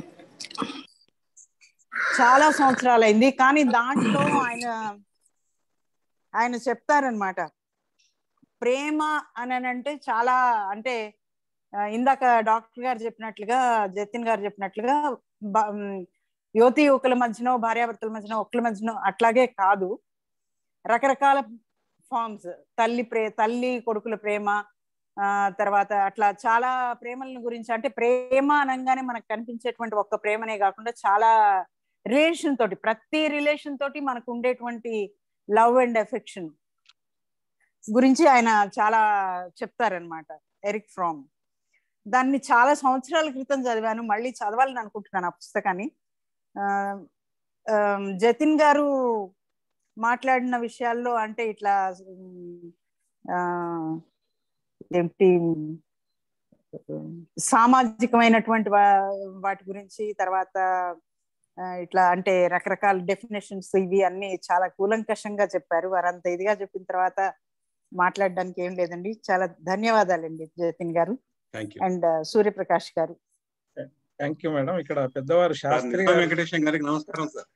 చాలా సంవత్సరాలైంది కానీ దాంట్లో ఆయన ఆయన చెప్తారనమాట ప్రేమ అని అంటే చాలా అంటే ఆ, ఇందాక డాక్టర్ గారు చెప్పినట్లుగా జతిన్ గారు చెప్పినట్లుగా బ- ఉమ్, యువతి యువకుల మధ్యనో భార్యాభర్తల మధ్యనో ఒకళ్ళ మధ్యనో అట్లాగే కాదు రకరకాల ఫార్మ్స్ తల్లి ప్రే తల్లి కొడుకుల ప్రేమ ఆ తర్వాత అట్లా చాలా ప్రేమల గురించి అంటే ప్రేమ అనగానే మనకు కనిపించేటువంటి ఒక్క ప్రేమనే కాకుండా చాలా రిలేషన్ తోటి ప్రతి రిలేషన్ తోటి మనకు ఉండేటువంటి లవ్ అండ్ ఎఫెక్షన్ గురించి ఆయన చాలా చెప్తారనమాట ఎరిక్ ఫ్రామ్ దాన్ని చాలా సంవత్సరాల క్రితం చదివాను మళ్ళీ చదవాలని అనుకుంటున్నాను ఆ పుస్తకాన్ని ఆ, ఆ, జతిన్ గారు మాట్లాడిన విషయాల్లో అంటే ఇట్లా ఉమ్, ఆ, ఏంటి సామాజికమైనటువంటి వా- వాటి గురించి తర్వాత ఆ, ఇట్లా అంటే రకరకాల డెఫినేషన్స్ ఇవి అన్ని చాలా కూలంకషంగా చెప్పారు వారంత ఇదిగా చెప్పిన తర్వాత మాట్లాడడానికి ఏం లేదండి చాలా ధన్యవాదాలండి జతిన్ గారు థ్యాంక్ యూ అండ్ సూర్యప్రకాష్ గారు థ్యాంక్ యూ మేడం ఇక్కడ పెద్దవారు శాస్త్రి నిజాం గారు వెంకటేశం గారికి నమస్కారం సార్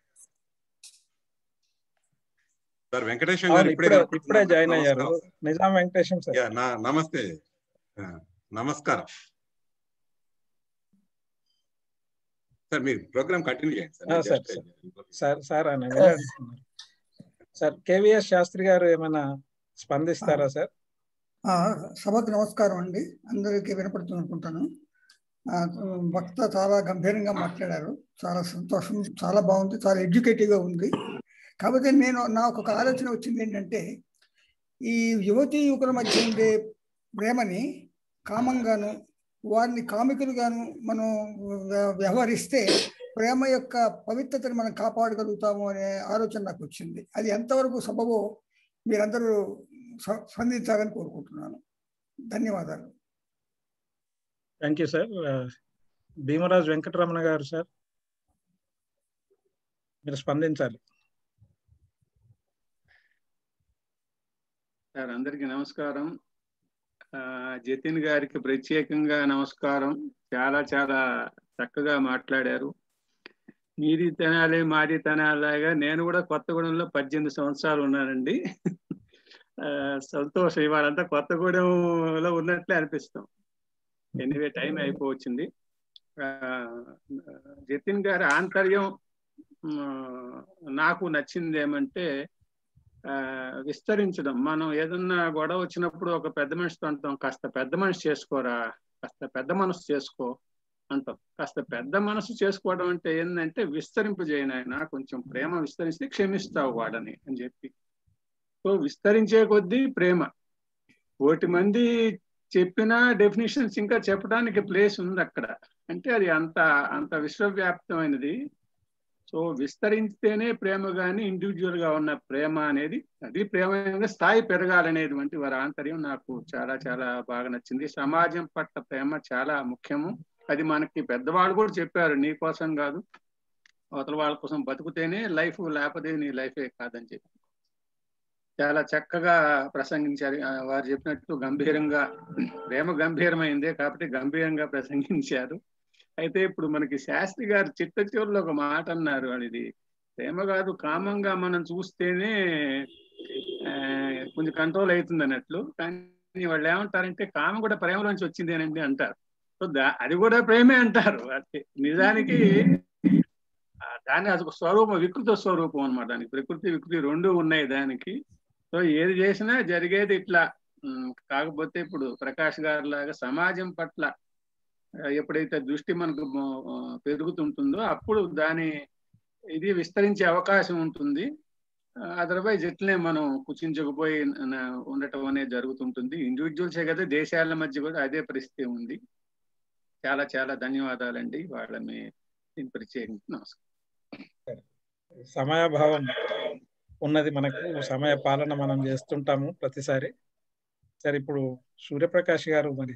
సార్ వెంకటేశం అవును గారు ఇప్పుడే ఇప్పుడే కనపడుతున్నారు. ఇప్పుడే జాయిన్ అయ్యారు నమస్కారం sir. Nizam Venkatesham sir yeah, నా నమస్తే ఆ, నమస్కారం సార్ మీరు ప్రోగ్రామ్ కంటిన్యూ చేయండి సార్ ఆ, నేను సార్ just- సార్ సార్ అని వెళ్ళాడుతున్నారు సార్ కేవీఎస్ శాస్త్రి గారు ఏమైనా స్పందిస్తారా సార్ ఆ, సభకు నమస్కారం అండి అందరికీ వినపడుతుంది అనుకుంటాను ఆ, వక్త చాలా గంభీరంగా మాట్లాడారు చాలా సంతోషం చాలా బాగుంది చాలా ఎడ్యుకేటివ్గా ఉంది కాకపోతే నేను నాకు ఒక ఆలోచన వచ్చింది ఏంటంటే ఈ యువతి యువకుల మధ్య ఉండే ప్రేమని కామంగాను వారిని కామికులుగాను మనం వ్య- వ్యవహరిస్తే ప్రేమ యొక్క పవిత్రతను మనం కాపాడగలుగుతాము అనే ఆలోచన నాకు వచ్చింది అది ఎంతవరకు సబబో మీరందరూ స్ప- స్పందించాలని కోరుకుంటున్నాను ధన్యవాదాలు thank you sir Bhimaraju Venkataramana garu sir మీరు స్పందించాలి సార్ అందరికీ నమస్కారం ఆ, జతిన్ గారికి ప్రత్యేకంగా నమస్కారం చాలా చాలా చక్కగా మాట్లాడారు మీది తినాలి మాది తినాలిగా నేను కూడా కొత్తగూడెంలో పద్దెనిమిది సంవత్సరాలు ఉన్నానండి ఆ, సంతోషం ఇవాళంతా కొత్తగూడెంలో ఉన్నట్లే అనిపిస్తాం ఎనీవే టైం అయిపోవచ్చింది ఆ, జతిన్ గారి ఆంతర్యం ఆ, నాకు నచ్చింది ఏమంటే ఆ, విస్తరించడం మనం ఏదన్నా గొడవ వచ్చినప్పుడు ఒక పెద్ద మనిషితో అంటాం కాస్త పెద్ద మనిషి చేసుకోరా కాస్త పెద్ద మనసు చేసుకో అంటాం కాస్త పెద్ద మనసు చేసుకోవడం అంటే ఏంటంటే విస్తరింపు చేయను ఆయన కొంచెం ప్రేమ విస్తరిస్తే క్షమిస్తావు వాడని అని చెప్పి సో విస్తరించే కొద్దీ ప్రేమ కోటి మంది చెప్పిన డెఫినేషన్స్ ఇంకా చెప్పడానికి ప్లేస్ ఉంది అక్కడ అంటే అది అంత అంత విశ్వవ్యాప్తమైనది సో విస్తరిస్తేనే ప్రేమ కానీ ఇండివిజువల్ గా ఉన్న ప్రేమ అనేది అది ప్రేమ యొక్క స్థాయి పెరగాలనేటువంటి వారి ఆంతర్యం నాకు చాలా చాలా బాగా నచ్చింది సమాజం పట్ల ప్రేమ చాలా ముఖ్యము అది మనకి పెద్దవాళ్ళు కూడా చెప్పారు నీ కోసం కాదు అవతల వాళ్ళ కోసం బతుకుతేనే లైఫ్ లేకపోతే నీ లైఫే కాదని చెప్పి చాలా చక్కగా ప్రసంగించారు ఆ, వారు చెప్పినట్టు గంభీరంగా ప్రేమ గంభీరమైందే కాబట్టి గంభీరంగా ప్రసంగించారు అయితే ఇప్పుడు మనకి శాస్త్రి గారు చిట్ట చివరిలో ఒక మాట అన్నారు అది ప్రేమ కాదు కామంగా మనం చూస్తేనే ఆ, కొంచెం కంట్రోల్ అవుతుంది అన్నట్లు కానీ వాళ్ళు ఏమంటారంటే కామం కూడా ప్రేమలోంచి వచ్చిందేనండి అంటారు సో దా- అది కూడా ప్రేమే అంటారు అది నిజానికి ఆ, దాని అది ఒక స్వరూపం వికృత స్వరూపం అన్నమాట దానికి ప్రకృతి వికృతి రెండు ఉన్నాయి దానికి సో ఏది చేసినా జరిగేది ఇట్లా ఉమ్, కాకపోతే ఇప్పుడు ప్రకాష్ గారి లాగా సమాజం పట్ల ఆ, ఎప్పుడైతే దృష్టి మనకు ఆ, పెరుగుతుంటుందో అప్పుడు దాని ఇది విస్తరించే అవకాశం ఉంటుంది అదర్వైజ్ ఇట్లనే మనం కుచించకపోయి న- ఉండటం అనేది జరుగుతుంటుంది ఇండివిజువల్సే కదా దేశాల మధ్య కూడా అదే పరిస్థితి ఉంది చాలా చాలా ధన్యవాదాలండి వాళ్ళ మీ దీని ప్రత్యేకించి నమస్కారం సమయాభావం ఉన్నది మనకు సమయ పాలన మనం చేస్తుంటాము ప్రతిసారి సరే ఇప్పుడు సూర్యప్రకాష్ గారు మరి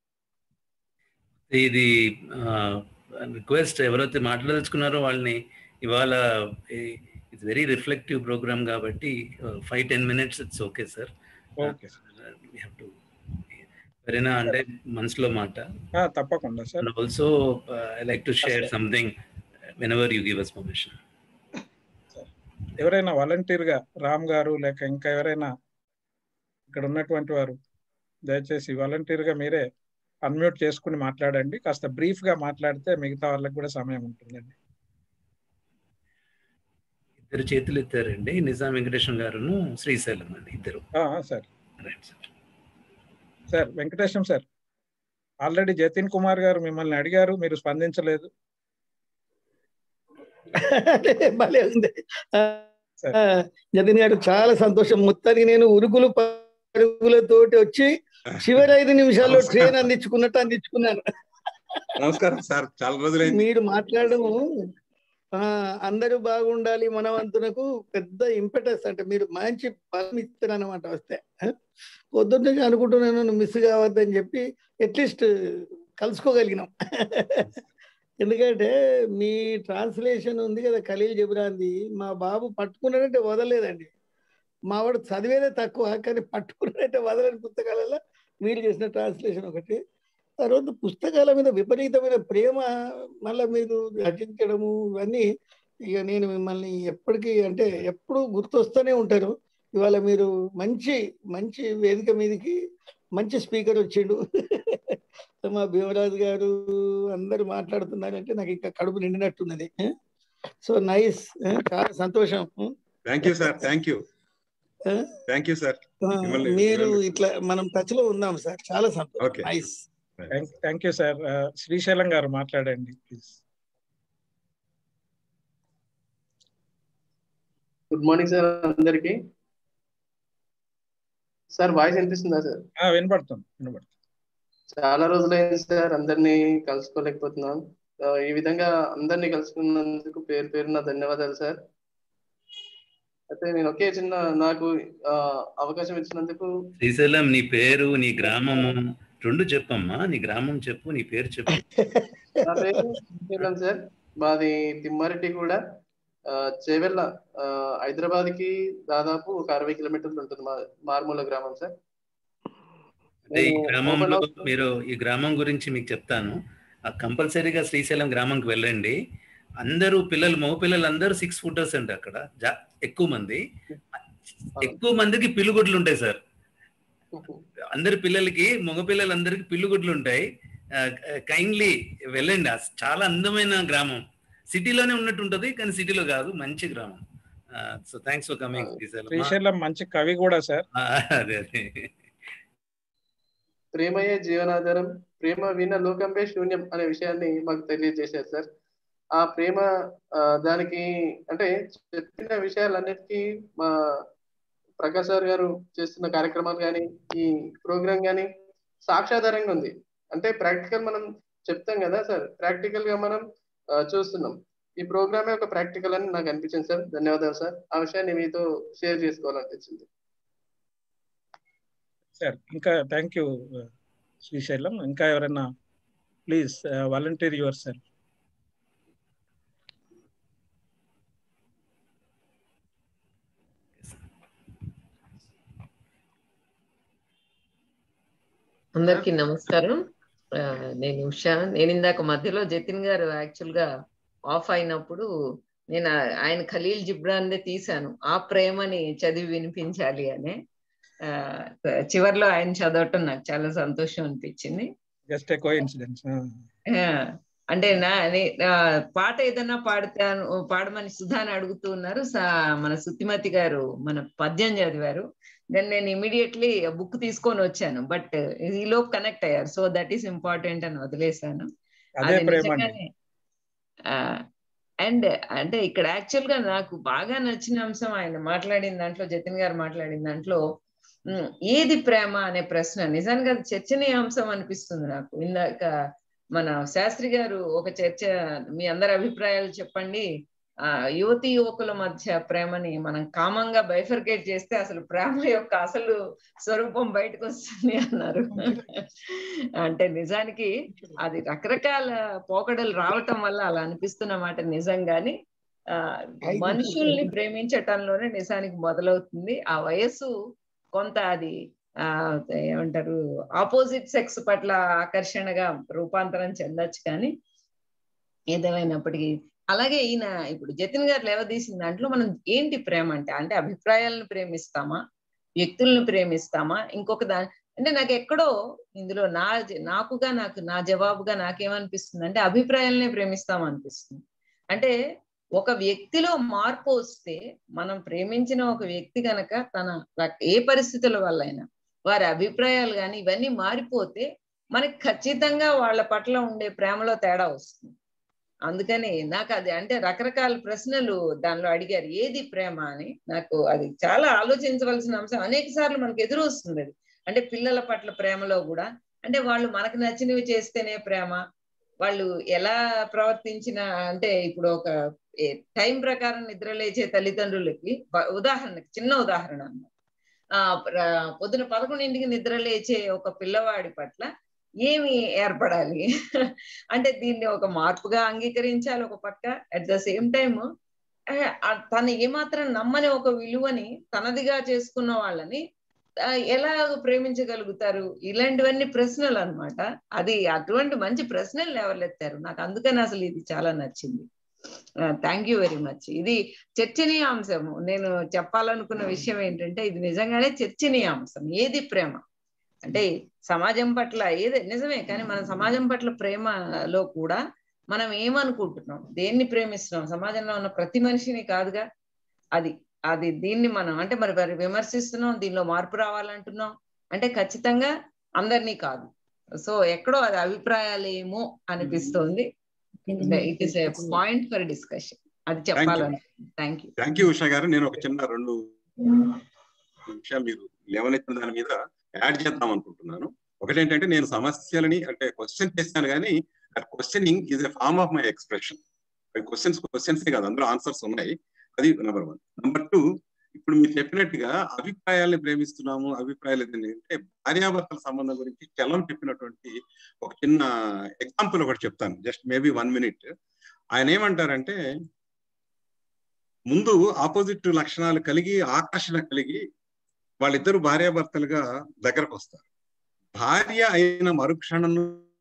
ఇది రిక్వెస్ట్ ఎవరైతే మాట్లాడదలుచుకున్నారో వాళ్ళని ఇవాళ ఈ- ఇట్స్ వెరీ రిఫ్లెక్టివ్ ప్రోగ్రామ్ కాబట్టి five ten minutes it's okay sir okay have to ఎవరైనా అంటే మనసులో మాట తప్పకుండా sir and also I like to share something whenever you give us permission ఎవరైనా వాలంటీర్ గా రామ్ గారు లేక ఇంకా ఎవరైనా ఇక్కడ ఉన్నటువంటి వారు దయచేసి వాలంటీర్ గా మీరే అన్మ్యూట్ చేసుకుని మాట్లాడండి కాస్త బ్రీఫ్ గా మాట్లాడితే మిగతా వాళ్ళకి కూడా సమయం ఉంటుందండి ఇద్దరు చేతులు ఎత్తారండి నిజాం వెంకటేశ్వర గారును శ్రీశైలం అండి ఇద్దరు sir sir Venkatesham sir already Jatin Kumar garu మిమ్మల్ని అడిగారు మీరు స్పందించలేదు భలే ఉంది జతిన్ గారు చాలా సంతోషం మొత్తానికి నేను ఉరుగులు పరుగులతోటి వచ్చి చివరి ఐదు నిమిషాల్లో ట్రైన్ అందించుకున్నట్టు అందించుకున్నాను నమస్కారం సార్ చాలా రోజులైంది మీరు మాట్లాడడం ఆ అందరూ బాగుండాలి మన వంతునకు పెద్ద ఇంపెటస్ అంటే మీరు మంచి బలం ఇస్తారు అనమాట వస్తే పొద్దున్న అనుకుంటున్నాను మిస్ కావద్దని చెప్పి అట్లీస్ట్ కలుసుకోగలిగినాం ఎందుకంటే మీ ట్రాన్స్లేషన్ ఉంది కదా ఖలీల్ జబ్రాంది మా బాబు పట్టుకున్నాడంటే వదలలేదండి మా వాడు చదివేదే తక్కువ కానీ పట్టుకున్నాడంటే వదలని పుస్తకాలలో మీరు చేసిన ట్రాన్స్లేషన్ ఒకటి తర్వాత పుస్తకాల మీద విపరీతమైన ప్రేమ మళ్ళీ మీరు రచించడము ఇవన్నీ ఇక నేను మిమ్మల్ని ఎప్పటికీ అంటే ఎప్పుడు గుర్తొస్తూనే ఉంటారు ఇవాళ మీరు మంచి మంచి వేదిక మీదకి మంచి స్పీకర్ వచ్చిండు మా భీమరాజు గారు అందరు మాట్లాడుతున్నారంటే నాకు ఇంకా కడుపు నిండినట్టున్నది సో నైస్ చాలా సంతోషం thank you sir thank you thank you sir మీరు ఇట్లా మనం టచ్ లో ఉన్నాం సార్ చాలా సంతోషం nice thank you sir Srisailam garu మాట్లాడండి ప్లీజ్ గుడ్ మార్నింగ్ సార్ అందరికి సార్ వాయిస్ వినిపిస్తుందా సార్ వినపడుతుంది వినపడుతుంది చాలా రోజులైంది సార్ అందరినీ కలుసుకోలేకపోతున్నాం ఈ విధంగా అందరినీ కలుసుకున్నందుకు పేరు పేరున ధన్యవాదాలు సార్ అయితే నేను ఒకే చిన్న నాకు అవకాశం ఇచ్చినందుకు శ్రీశైలం నీ పేరు నీ గ్రామము రెండు చెప్పమ్మా నీ గ్రామం చెప్పు నీ పేరు చెప్పు నా పేరు శ్రీశైలం సార్ మాది తిమ్మారెడ్డి కూడా చేవెళ్ళ హైదరాబాద్ కి దాదాపు ఒక అరవై కిలోమీటర్లు ఉంటుంది మా మారుమూల గ్రామం సార్ అంటే ఈ గ్రామంలో మీరు ఈ గ్రామం గురించి మీకు చెప్తాను కంపల్సరీగా శ్రీశైలం గ్రామంకి వెళ్ళండి అందరూ పిల్లలు మగ పిల్లలు అందరూ సిక్స్ ఫుటర్స్ అండి అక్కడ ఎక్కువ మంది ఎక్కువ మందికి పిల్లుగుడ్లు ఉంటాయి సార్ అందరి పిల్లలకి మగ పిల్లలందరికి పిల్లుగుడ్లు ఉంటాయి కైండ్లీ వెళ్ళండి చాలా అందమైన గ్రామం సిటీలోనే ఉన్నట్టు ఉంటది కానీ సిటీలో కాదు మంచి గ్రామం so thanks for coming Srisailam మంచి కవి కూడా సార్ అదే అదే ప్రేమయే జీవనాధారం ప్రేమ విన లోకంపై శూన్యం అనే విషయాన్ని మాకు తెలియజేశారు సార్ ఆ ప్రేమ దానికి అంటే చెప్పిన విషయాలన్నిటికీ మా ప్రకాష్ సార్ గారు చేస్తున్న కార్యక్రమాలు కానీ ఈ ప్రోగ్రామ్ కానీ సాక్షాధారంగా ఉంది అంటే ప్రాక్టికల్ మనం చెప్తాం కదా సార్ ప్రాక్టికల్ గా మనం చూస్తున్నాం ఈ ప్రోగ్రామే ఒక ప్రాక్టికల్ అని నాకు అనిపించింది సార్ ధన్యవాదాలు సార్ ఆ విషయాన్ని మీతో షేర్ చేసుకోవాలనిపించింది సార్ ఇంకా థ్యాంక్ యూ శ్రీశైలం ఇంకా ఎవరైనా ప్లీజ్ వాలంటీర్ యువర్ సెల్ఫ్ అందరికీ నమస్కారం నేను ఉషా నేను ఇందాక మధ్యలో జతిన్ గారు యాక్చువల్ గా ఆఫ్ అయినప్పుడు నేను ఆయన ఖలీల్ జిబ్రాన్దే తీశాను ఆ ప్రేమని చదివి వినిపించాలి అని చివర్లో ఆయన చదవటం నాకు చాలా సంతోషం అనిపించింది జస్ట్ కో ఇన్సిడెంట్స్ అంటే నా పాట ఏదైనా పాడతాను పాడమని సుధాని అడుగుతూ ఉన్నారు మన సుత్తిమతి గారు మన పద్యం చదివారు దెన్ నేను ఇమీడియట్లీ బుక్ తీసుకొని వచ్చాను బట్ ఈలో కనెక్ట్ అయ్యారు సో దట్ ఈస్ ఇంపార్టెంట్ అని వదిలేశాను అది నిజంగానే అండ్ అంటే ఇక్కడ యాక్చువల్ గా నాకు బాగా నచ్చిన అంశం ఆయన మాట్లాడిన దాంట్లో జతిన్ గారు మాట్లాడిన దాంట్లో ఏది ప్రేమ అనే ప్రశ్న నిజానికి అది చర్చనీయాంశం అనిపిస్తుంది నాకు ఇందాక మన శాస్త్రి గారు ఒక చర్చ మీ అందరి అభిప్రాయాలు చెప్పండి ఆ యువతి యువకుల మధ్య ప్రేమని మనం కామంగా బైఫర్కేట్ చేస్తే అసలు ప్రేమ యొక్క అసలు స్వరూపం బయటకు వస్తుంది అన్నారు అంటే నిజానికి అది రకరకాల పోకడలు రావటం వల్ల అలా అనిపిస్తున్న మాట నిజం గాని ఆ, మనుషుల్ని ప్రేమించటంలోనే నిజానికి మొదలవుతుంది ఆ వయస్సు కొంత అది ఆ ఏమంటారు ఆపోజిట్ సెక్స్ పట్ల ఆకర్షణగా రూపాంతరం చెందొచ్చు కానీ ఏదేమైనప్పటికీ అలాగే ఈయన ఇప్పుడు జతిన్ గారు లేవదీసిన దాంట్లో మనం ఏంటి ప్రేమ అంటే అంటే అభిప్రాయాలను ప్రేమిస్తామా వ్యక్తులను ప్రేమిస్తామా ఇంకొక దా అంటే నాకు ఎక్కడో ఇందులో నా జ- నాకుగా నాకు నా జవాబుగా నాకేమనిపిస్తుంది అంటే అభిప్రాయాలనే ప్రేమిస్తాం అనిపిస్తుంది అంటే ఒక వ్యక్తిలో మార్పు వస్తే మనం ప్రేమించిన ఒక వ్యక్తి కనుక తన రక- ఏ పరిస్థితుల వల్ల అయినా వారి అభిప్రాయాలు కానీ ఇవన్నీ మారిపోతే మనకి ఖచ్చితంగా వాళ్ళ పట్ల ఉండే ప్రేమలో తేడా వస్తుంది అందుకని నాకు అది అంటే రకరకాల ప్రశ్నలు దానిలో అడిగారు ఏది ప్రేమ అని నాకు అది చాలా ఆలోచించవలసిన అంశం అనేక సార్లు మనకు ఎదురు వస్తుంది అది అంటే పిల్లల పట్ల ప్రేమలో కూడా అంటే వాళ్ళు మనకు నచ్చినవి చేస్తేనే ప్రేమ వాళ్ళు ఎలా ప్రవర్తించిన అంటే ఇప్పుడు ఒక టైం ప్రకారం నిద్ర లేచే తల్లిదండ్రులకి బ- ఉదాహరణకి చిన్న ఉదాహరణ అన్నమాట ఆ ప్ర- పొద్దున పదకొండింటికి నిద్ర లేచే ఒక పిల్లవాడి పట్ల ఏమి ఏర్పడాలి అంటే దీన్ని ఒక మార్పుగా అంగీకరించాలి ఒక పక్క అట్ ద సేమ్ టైమ్ తను ఏమాత్రం నమ్మని ఒక విలువని తనదిగా చేసుకున్న వాళ్ళని ఆ, ఎలా ప్రేమించగలుగుతారు ఇలాంటివన్నీ ప్రశ్నలు అన్నమాట అది అటువంటి మంచి ప్రశ్నలు లేవలెత్తారు నాకు అందుకని అసలు ఇది చాలా నచ్చింది థ్యాంక్ యూ వెరీ మచ్ ఇది చర్చనీయాంశము నేను చెప్పాలనుకున్న విషయం ఏంటంటే ఇది నిజంగానే చర్చనీయాంశం ఏది ప్రేమ అంటే సమాజం పట్ల ఏది నిజమే కానీ మన సమాజం పట్ల ప్రేమలో కూడా మనం ఏమనుకుంటున్నాం దేన్ని ప్రేమిస్తున్నాం సమాజంలో ఉన్న ప్రతి మనిషిని కాదుగా అది అది దీన్ని మనం అంటే మరి మరి విమర్శిస్తున్నాం దీనిలో మార్పు రావాలంటున్నాం అంటే ఖచ్చితంగా అందరినీ కాదు సో ఎక్కడో అది అభిప్రాయాలేమో అనిపిస్తోంది it is a point for discussion అది చెప్పాలని thank you thank you Usha garu నేను ఒక చిన్న రెండు విషయాలు మీరు లేవనెత్తిన దాని మీద యాడ్ చేద్దాం అనుకుంటున్నాను ఒకటి ఏంటంటే నేను సమస్యలని అంటే క్వశ్చన్ చేశాను కానీ questioning is a form of my expression questions questions కాదు అందులో ఆన్సర్స్ ఉన్నాయి అది నెంబర్ వన్ నెంబర్ టూ ఇప్పుడు మీరు చెప్పినట్టుగా అభిప్రాయాల్ని ప్రేమిస్తున్నాము అభిప్రాయాలు ఏంటంటే భార్యాభర్తల సంబంధం గురించి చలం చెప్పినటువంటి ఒక చిన్న ఎగ్జాంపుల్ ఒకటి చెప్తాను జస్ట్ మేబీ వన్ మినిట్ ఆయన ఏమంటారంటే ముందు ఆపోజిట్ లక్షణాలు కలిగి ఆకర్షణ కలిగి వాళ్ళిద్దరు భార్యాభర్తలుగా దగ్గరకు వస్తారు భార్య అయిన మరుక్షణం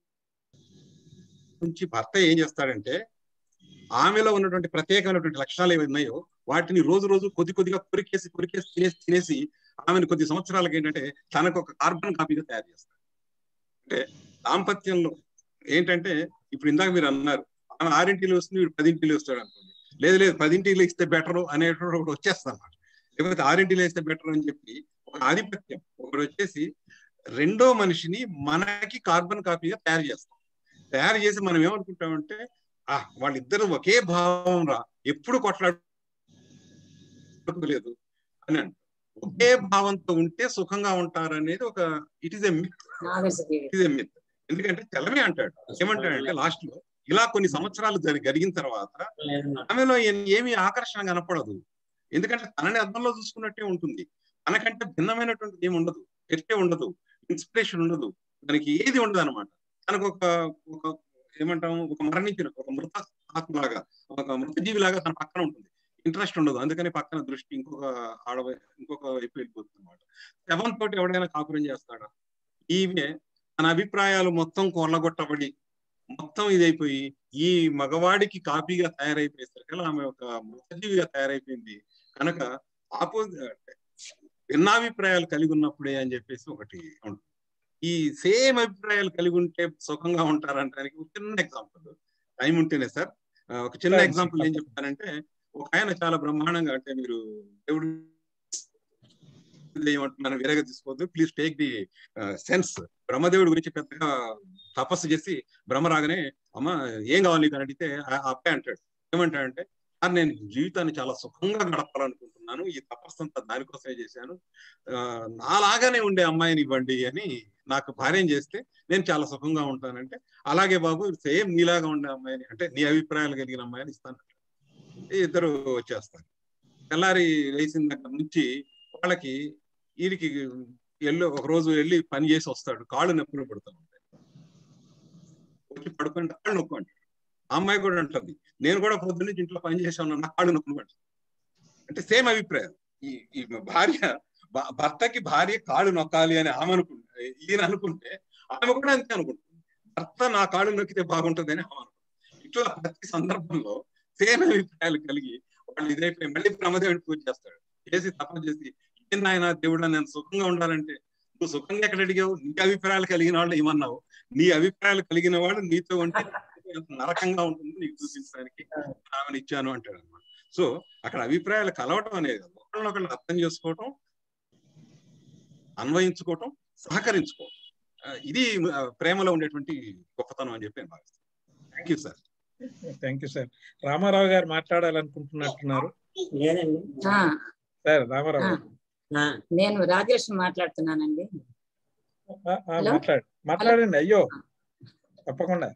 నుంచి భర్త ఏం చేస్తాడంటే ఆమెలో ఉన్నటువంటి ప్రత్యేకమైనటువంటి లక్షణాలు ఏవి ఉన్నాయో వాటిని రోజు రోజు కొద్ది కొద్దిగా కొరికేసి కొరికేసి తినేసి తినేసి ఆమెను కొద్ది సంవత్సరాలకి ఏంటంటే తనకు ఒక కార్బన్ కాపీగా తయారు చేస్తాడు అంటే దాంపత్యంలో ఏంటంటే ఇప్పుడు ఇందాక మీరు అన్నారు ఆమె ఆరింటిలో వస్తుంది వీడు పదింటిలో వస్తాడు అనుకోండి లేదు లేదు పదింటిలో ఇస్తే బెటర్ అనేటువంటి ఒకటి వచ్చేస్తాం అన్నమాట లేకపోతే ఆరింటిలో ఇస్తే బెటర్ అని చెప్పి ఒక ఆధిపత్యం ఒకటి వచ్చేసి రెండో మనిషిని మనకి కార్బన్ కాపీగా తయారు చేస్తాం తయారు చేసి మనం ఏమనుకుంటామంటే ఆ వాళ్ళిద్దరు ఒకే భావం రా ఎప్పుడు కొట్లాడుకోలేదు అని అంటాం ఒకే భావంతో ఉంటే సుఖంగా ఉంటారు అనేది ఒక it is a myth it is a myth ఎందుకంటే తెల్లమే అంటాడు ఏమంటాడంటే లాస్ట్ లో ఇలా కొన్ని సంవత్సరాలు జరి జరిగిన తర్వాత ఆమెలో ఏ- ఏమీ ఆకర్షణ కనపడదు ఎందుకంటే తనని అర్థంలో చూసుకున్నట్టే ఉంటుంది తనకంటే భిన్నమైనటువంటి ఏమి ఉండదు చర్చే ఉండదు ఇన్స్పిరేషన్ ఉండదు తనకి ఏది ఉండదు అనమాట తనకు ఒక ఒక ఏమంటాము ఒక మరణించిన ఒక మృత ఆత్మలాగా ఒక మృత జీవిలాగా తన పక్కన ఉంటుంది ఇంట్రెస్ట్ ఉండదు అందుకని పక్కన దృష్టి ఇంకొక ఆడ ఇంకొక వైపు వెళ్ళిపోతుంది అనమాట శవం తోటి ఎవడైనా కాపురం చేస్తాడా ఈమె తన అభిప్రాయాలు మొత్తం కొల్లగొట్టబడి మొత్తం ఇదైపోయి ఈ మగవాడికి కాపీగా తయారైపోయేసరికి ఆమె ఒక మృతజీవిగా తయారైపోయింది కనుక ఆపోజిట్ భిన్నాభిప్రాయాలు కలిగి ఉన్నప్పుడే అని చెప్పేసి ఒకటి ఉంటుంది ఈ సేమ్ అభిప్రాయాలు కలిగి ఉంటే సుఖంగా ఉంటారంటానికి ఒక చిన్న ఎగ్జాంపుల్ టైం ఉంటేనే సార్ ఆ, ఒక చిన్న Thanks. ఎగ్జాంపుల్ ఏం చెప్తానంటే ఒక ఆయన చాలా బ్రహ్మాండంగా అంటే మీరు దేవుడు ఏమంటున్నాను వేరేగా తీసుకోవద్దు ప్లీజ్ టేక్ ది సెన్స్ బ్రహ్మదేవుడి గురించి పెద్దగా తపస్సు చేసి బ్రహ్మ రాగానే అమ్మ ఏం కావాలి నీకు అని అడిగితే ఆ ఆ అబ్బాయి అంటాడు ఏమంటాడంటే సార్ నేను జీవితాన్ని చాలా సుఖంగా గడపాలనుకుంటున్నాను ఈ తపస్సు అంతా దానికోసమే చేశాను ఆ, నాలాగానే ఉండే అమ్మాయిని ఇవ్వండి అని నాకు భార్యం చేస్తే నేను చాలా సుఖంగా ఉంటానంటే అలాగే బాబు సేమ్ నీలాగా ఉండే అమ్మాయిని అంటే నీ అభిప్రాయాలు కలిగిన అమ్మాయిని ఇస్తాను ఇద్దరు వచ్చేస్తారు తెల్లారి లేచిన దగ్గర నుంచి వాళ్ళకి వీరికి వెళ్ళి ఒక రోజు వెళ్ళి పని చేసి వస్తాడు కాళ్ళు నొప్పులు పడుతూ ఉంటాయి వచ్చి పడుకొని కాళ్ళు నొక్కు అంటాడు ఆ అమ్మాయి కూడా అంటుంది నేను కూడా పొద్దున్న నుంచి ఇంట్లో పని చేసాను నా కాళ్ళు నొప్పులు అంటే సేమ్ అభిప్రాయం ఈ ఈ భార్య భ- భర్తకి భార్య కాళ్ళు నొక్కాలి అని ఆమె అనుకుంటే ఈయన అనుకుంటే ఆమె కూడా అంతే అనుకుంటుంది భర్త నా కాళ్ళు నొక్కితే బాగుంటుంది అని ఆమె అనుకుంటుంది ఇట్లా ప్రతి సందర్భంలో సేమ్ అభిప్రాయాలు కలిగి వాళ్ళు ఇదైపోయి మళ్ళీ బ్రహ్మదేవుని పూజ చేస్తాడు చేసి తపన చేసి ఏం నాయన దేవుడు నేను సుఖంగా ఉండాలంటే నువ్వు సుఖంగా ఎక్కడ అడిగావు నీ అభిప్రాయాలు కలిగిన వాళ్ళు ఏమన్నావు నీ అభిప్రాయాలు కలిగిన వాడు నీతో ఉంటే ఎంత నరకంగా ఉంటుంది నీకు చూపించడానికి ఆమెను ఇచ్చాను అంటాడు అనమాట సో అక్కడ అభిప్రాయాలు కలవటం అనేది ఒకళ్ళనొకళ్ళు అర్థం చేసుకోవటం అన్వయించుకోవటం సహకరించుకోవటం ఆ, ఇది ఆ, ప్రేమలో ఉండేటువంటి గొప్పతనం అని చెప్పి నేను భావిస్తాను thank you sir thank you sir Ramarao garu మాట్లాడాలనుకుంటున్నట్టున్నారు లేదండి ఆ, సార్ రామారావు ఆ, గారు ఆ, నేను రాజలక్ష్మి మాట్లాడుతున్నానండి ఆ, ఆ, హలో? మాట్లాడు మాట్లాడండి అయ్యో తప్పకుండా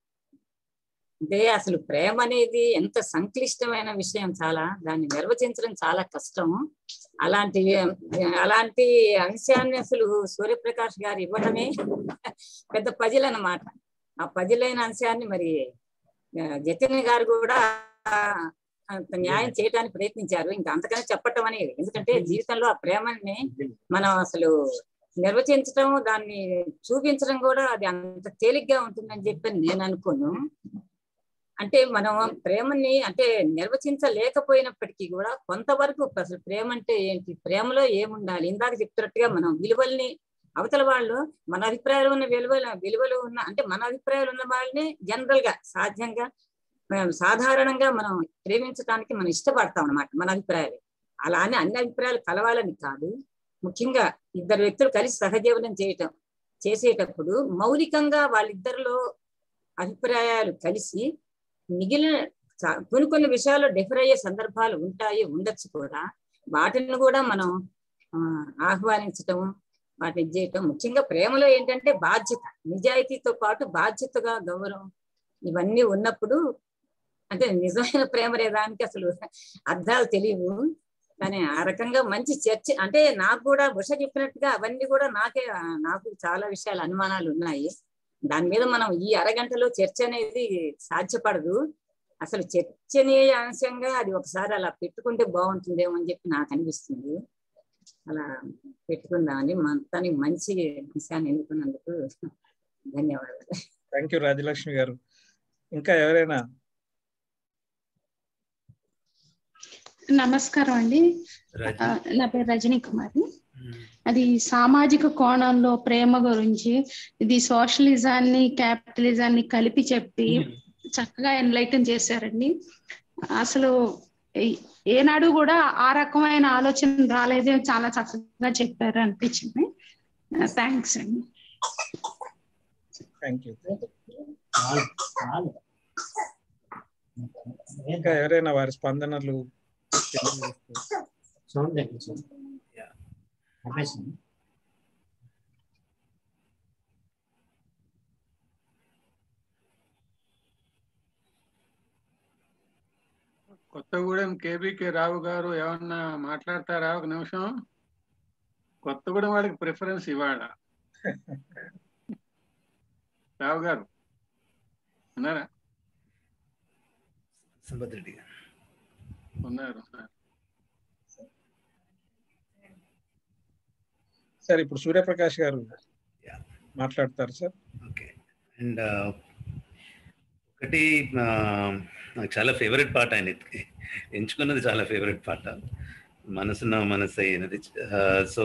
అంటే అసలు ప్రేమ అనేది ఎంత సంక్లిష్టమైన విషయం చాలా దాన్ని నిర్వచించడం చాలా కష్టం అలాంటి అలాంటి అంశాన్ని అసలు సూర్యప్రకాష్ గారు ఇవ్వడమే పెద్ద పజిల్ అన్నమాట ఆ పజిలైన అంశాన్ని మరి ఆ, జతిన్ గారు కూడా అంత న్యాయం చేయడానికి ప్రయత్నించారు ఇంకా అంతకనే చెప్పటం అనేది ఎందుకంటే జీవితంలో ఆ ప్రేమని మనం అసలు నిర్వచించడం దాన్ని చూపించడం కూడా అది అంత తేలిగ్గా ఉంటుందని చెప్పి నేను అనుకోను అంటే మనం ప్రేమని అంటే నిర్వచించలేకపోయినప్పటికీ కూడా కొంతవరకు అసలు ప్రేమ అంటే ఏంటి ప్రేమలో ఏముండాలి ఇందాక చెప్తున్నట్టుగా మనం విలువల్ని అవతల వాళ్ళు మన అభిప్రాయాలు ఉన్న విలువలు విలువలు ఉన్న అంటే మన అభిప్రాయాలు ఉన్న వాళ్ళని జనరల్ గా సాధ్యంగా ఆ, సాధారణంగా మనం ప్రేమించడానికి మనం ఇష్టపడతాం అన్నమాట మన అభిప్రాయాలు అలా అని అన్ని అభిప్రాయాలు కలవాలని కాదు ముఖ్యంగా ఇద్దరు వ్యక్తులు కలిసి సహజీవనం చేయటం చేసేటప్పుడు మౌలికంగా వాళ్ళిద్దరిలో అభిప్రాయాలు కలిసి మిగిలిన చా- కొన్ని కొన్ని విషయాల్లో డిఫర్ అయ్యే సందర్భాలు ఉంటాయి ఉండొచ్చు కూడా వాటిని కూడా మనం ఆ, ఆహ్వానించటం వాటిని ఇది చేయటం ముఖ్యంగా ప్రేమలో ఏంటంటే బాధ్యత నిజాయితీతో పాటు బాధ్యతగా గౌరవం ఇవన్నీ ఉన్నప్పుడు అంటే నిజమైన ప్రేమ దానికి అసలు అర్థాలు తెలియవు కానీ ఆ రకంగా మంచి చర్చ అంటే నాకు కూడా ఉష చెప్పినట్టుగా అవన్నీ కూడా నాకే ఆ, నాకు చాలా విషయాలు అనుమానాలు ఉన్నాయి దాని మీద మనం ఈ అరగంటలో చర్చ అనేది సాధ్యపడదు అసలు చర్చనీయ అంశంగా అది ఒకసారి అలా పెట్టుకుంటే బాగుంటుందేమో అని చెప్పి నాకు అనిపిస్తుంది అలా పెట్టుకుందామని మొత్తానికి మంచి అంశాన్ని ఎన్నుకున్నందుకు ధన్యవాదాలు థ్యాంక్ యూ రాజలక్ష్మి గారు ఇంకా ఎవరైనా నమస్కారం అండి రజని. ఆ, నా పేరు రజనీ కుమారి అది సామాజిక కోణంలో ప్రేమ గురించి ఇది సోషలిజాన్ని క్యాపిటలిజాన్ని కలిపి చెప్పి చక్కగా ఎన్లైటన్ చేశారండి అసలు ఏ- ఏనాడు కూడా ఆ రకమైన ఆలోచన రాలేదే చాలా చక్కగా చెప్పారు అనిపించింది థ్యాంక్స్ అండి థ్యాంక్ యూ ఇంకా ఎవరైనా వారి స్పందనలు తెలియజేస్తే సౌండ్ తగ్గించండి ఆపేసింది కొత్తగూడెం కేబీకే రావు గారు ఏమన్నా మాట్లాడతారా ఒక నిమిషం కొత్తగూడెం వాడికి ప్రిఫరెన్స్ ఇవాళ రావు గారు ఉన్నారా సంపత్ రెడ్డి గారు ఉన్నారు ఉన్నారు. సార్ ఇప్పుడు సూర్యప్రకాష్ గారు మాట్లాడతారు సార్ అండ్ ఒకటి ఆ, నాకు చాలా ఫేవరెట్ పాట ఆయన ఎంచుకున్నది చాలా ఫేవరెట్ పాట మనసున మనసు అయినది సో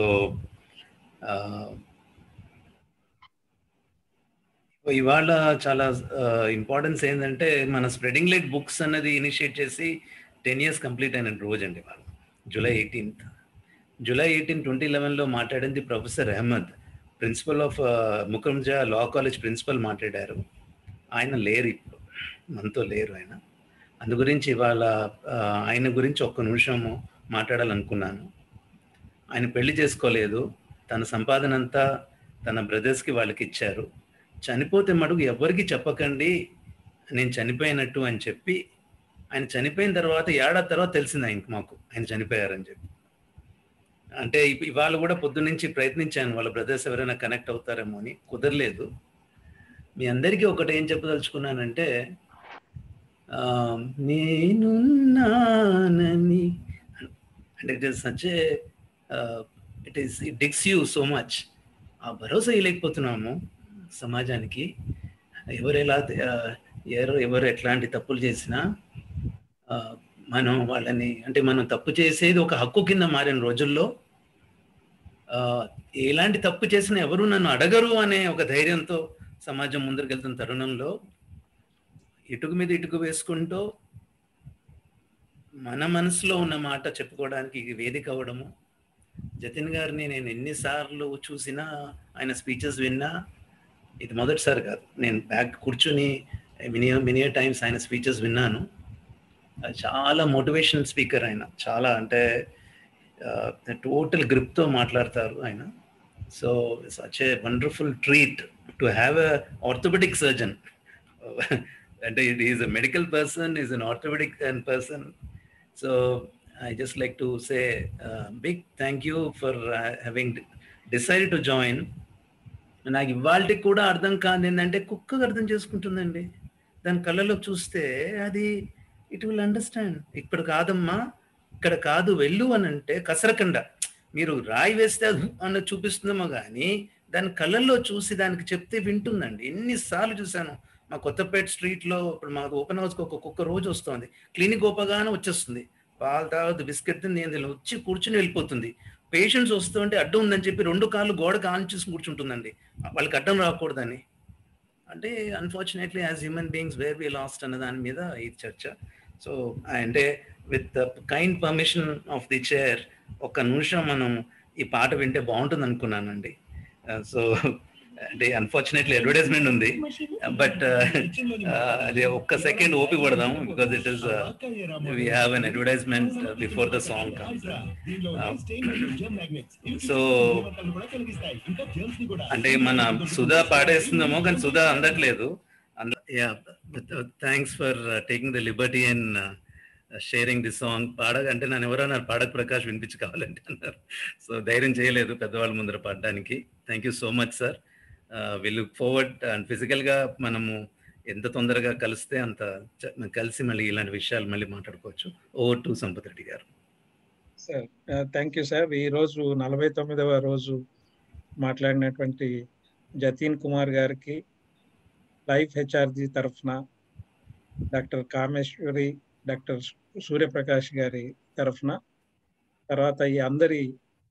ఇవాళ చాలా ఇంపార్టెన్స్ ఏంటంటే మన స్ప్రెడింగ్ లైట్ బుక్స్ అన్నది ఇనిషియేట్ చేసి టెన్ ఇయర్స్ కంప్లీట్ అయిన రోజు అండి వాళ్ళు July eighteenth July eighteen twenty లెవెన్లో మాట్లాడింది professor Ahmed principal of ముఖంజా law college principal మాట్లాడారు ఆయన లేరు ఇప్పుడు మనతో లేరు ఆయన అందు గురించి ఇవాళ ఆ, ఆయన గురించి ఒక్క నిమిషము మాట్లాడాలనుకున్నాను ఆయన పెళ్లి చేసుకోలేదు తన సంపాదన అంతా తన బ్రదర్స్కి వాళ్ళకి ఇచ్చారు చనిపోతే మటుకు ఎవరికి చెప్పకండి నేను చనిపోయినట్టు అని చెప్పి ఆయన చనిపోయిన తర్వాత ఏడాది తర్వాత తెలిసింది ఆయనకి మాకు ఆయన చనిపోయారని చెప్పి అంటే ఇప్- ఇవాళ కూడా పొద్దున్నుంచి ప్రయత్నించాను వాళ్ళ బ్రదర్స్ ఎవరైనా కనెక్ట్ అవుతారేమో అని కుదరలేదు మీ అందరికీ ఒకటి ఏం చెప్పదలుచుకున్నానంటే నేనున్నానని అంటే it is such it is it డిక్స్ యూ సో మచ్ ఆ భరోసా ఇవ్వలేకపోతున్నాము సమాజానికి ఎవరు ఎలా ఎవరు ఎవరు ఎట్లాంటి తప్పులు చేసినా మనం వాళ్ళని అంటే మనం తప్పు చేసేది ఒక హక్కు కింద మారిన రోజుల్లో ఎలాంటి తప్పు చేసినా ఎవరు నన్ను అడగరు అనే ఒక ధైర్యంతో సమాజం ముందరికెళ్తున్న తరుణంలో ఇటుకు మీద ఇటుకు వేసుకుంటూ మన మనసులో ఉన్న మాట చెప్పుకోవడానికి వేదిక అవ్వడము జతిన్ గారిని నేను ఎన్నిసార్లు చూసినా ఆయన స్పీచెస్ విన్నా ఇది మొదటిసారి కాదు నేను బ్యాక్ కూర్చుని మినియ మినియ టైమ్స్ ఆయన స్పీచెస్ విన్నాను చాలా మోటివేషనల్ స్పీకర్ ఆయన చాలా అంటే టోటల్ గ్రిప్తో మాట్లాడతారు ఆయన so such a wonderful treat to have a orthopedic surgeon అంటే it is a medical person is an orthopedic person so I just like to say big thank you for having decide to join నాకు ఇవాళకి కూడా అర్థం కాదు ఏంటంటే కుక్కగా అర్థం చేసుకుంటుందండి దాని కళ్ళలో చూస్తే అది ఇట్ విల్ అండర్స్టాండ్ ఇక్కడ కాదమ్మా ఇక్కడ కాదు వెళ్ళు అని అంటే కసరకండ మీరు రాయి వేస్తే అది అన్న చూపిస్తుందేమో కానీ దాని కళ్ళల్లో చూసి దానికి చెప్తే వింటుందండి ఎన్నిసార్లు చూశాను మా కొత్తపేట స్ట్రీట్లో ఇప్పుడు మాకు ఓపెన్ హౌస్కి ఒక్కొక్క రోజు వస్తుంది క్లినిక్ ఓపగానే వచ్చేస్తుంది పాలు తాగదు బిస్కెట్ నేను వచ్చి కూర్చుని వెళ్ళిపోతుంది పేషెంట్స్ వస్తుంటే అడ్డం ఉందని చెప్పి రెండు కాళ్ళు గోడ కాని చూసి కూర్చుంటుందండి వాళ్ళకి అడ్డం రాకూడదని అంటే unfortunately as human beings where we lost అన్న దాని మీద ఈ చర్చ సో అంటే with kind permission of the chair ఒక్క నిమిషం మనం ఈ పాట వింటే బాగుంటుంది అనుకున్నానండి సో అంటే అన్ఫార్చునేట్లీ అడ్వర్టైజ్మెంట్ ఉంది బట్ అది ఒక్క సెకండ్ ఓపి పడదాం because it is we have an advertisement before the song so అంటే మన సుధా పాడేస్తుందేమో కానీ సుధా అందట్లేదు thanks for taking the liberty and sharing the song పాడగ అంటే నన్ను ఎవరన్నారు పాడక ప్రకాష్ వినిపించి కావాలంటే అన్నారు సో ధైర్యం చేయలేదు పెద్దవాళ్ళ ముందర పాడడానికి thank you so much sir we look forward and ఫిజికల్గా మనము ఎంత తొందరగా కలిస్తే అంత కలిసి మళ్ళీ ఇలాంటి విషయాలు మళ్ళీ మాట్లాడుకోవచ్చు ఓవర్ టు సంపత్ రెడ్డి గారు సార్ థ్యాంక్ యూ సార్ ఈ రోజు నలభై తొమ్మిదవ రోజు మాట్లాడినటువంటి జతీన్ కుమార్ గారికి లైఫ్ హెచ్ఆర్జీ తరఫున డాక్టర్ కామేశ్వరి డాక్టర్ సూర్యప్రకాష్ గారి తరఫున తర్వాత ఈ అందరి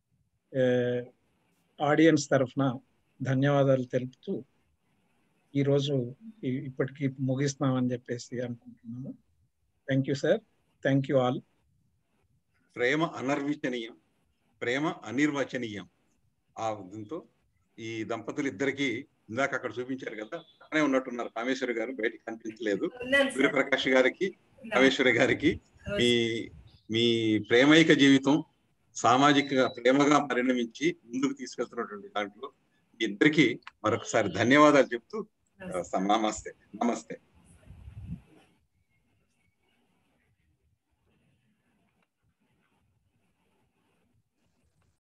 ఆడియన్స్ తరఫున ధన్యవాదాలు తెలుపుతూ ఈరోజు ఇప్పటికి ముగిస్తున్నామని చెప్పేసి అనుకుంటున్నాము thank you sir thank you all ప్రేమ అనర్వచనీయం ప్రేమ అనిర్వచనీయం ఆ దీంతో ఈ దంపతులు ఇద్దరికి ఇందాక అక్కడ చూపించారు కదా అక్కడే ఉన్నట్టున్నారు కామేశ్వరి గారు బయటికి కనిపించలేదు సూర్యప్రకాష్ గారికి కామేశ్వరి గారికి మీ మీ ప్రేమైక జీవితం సామాజిక ప్రేమగా పరిణమించి ముందుకు తీసుకెళ్తున్నటువంటి దాంట్లో ఇద్దరికి మరొకసారి ధన్యవాదాలు చెప్తూ నమస్తే నమస్తే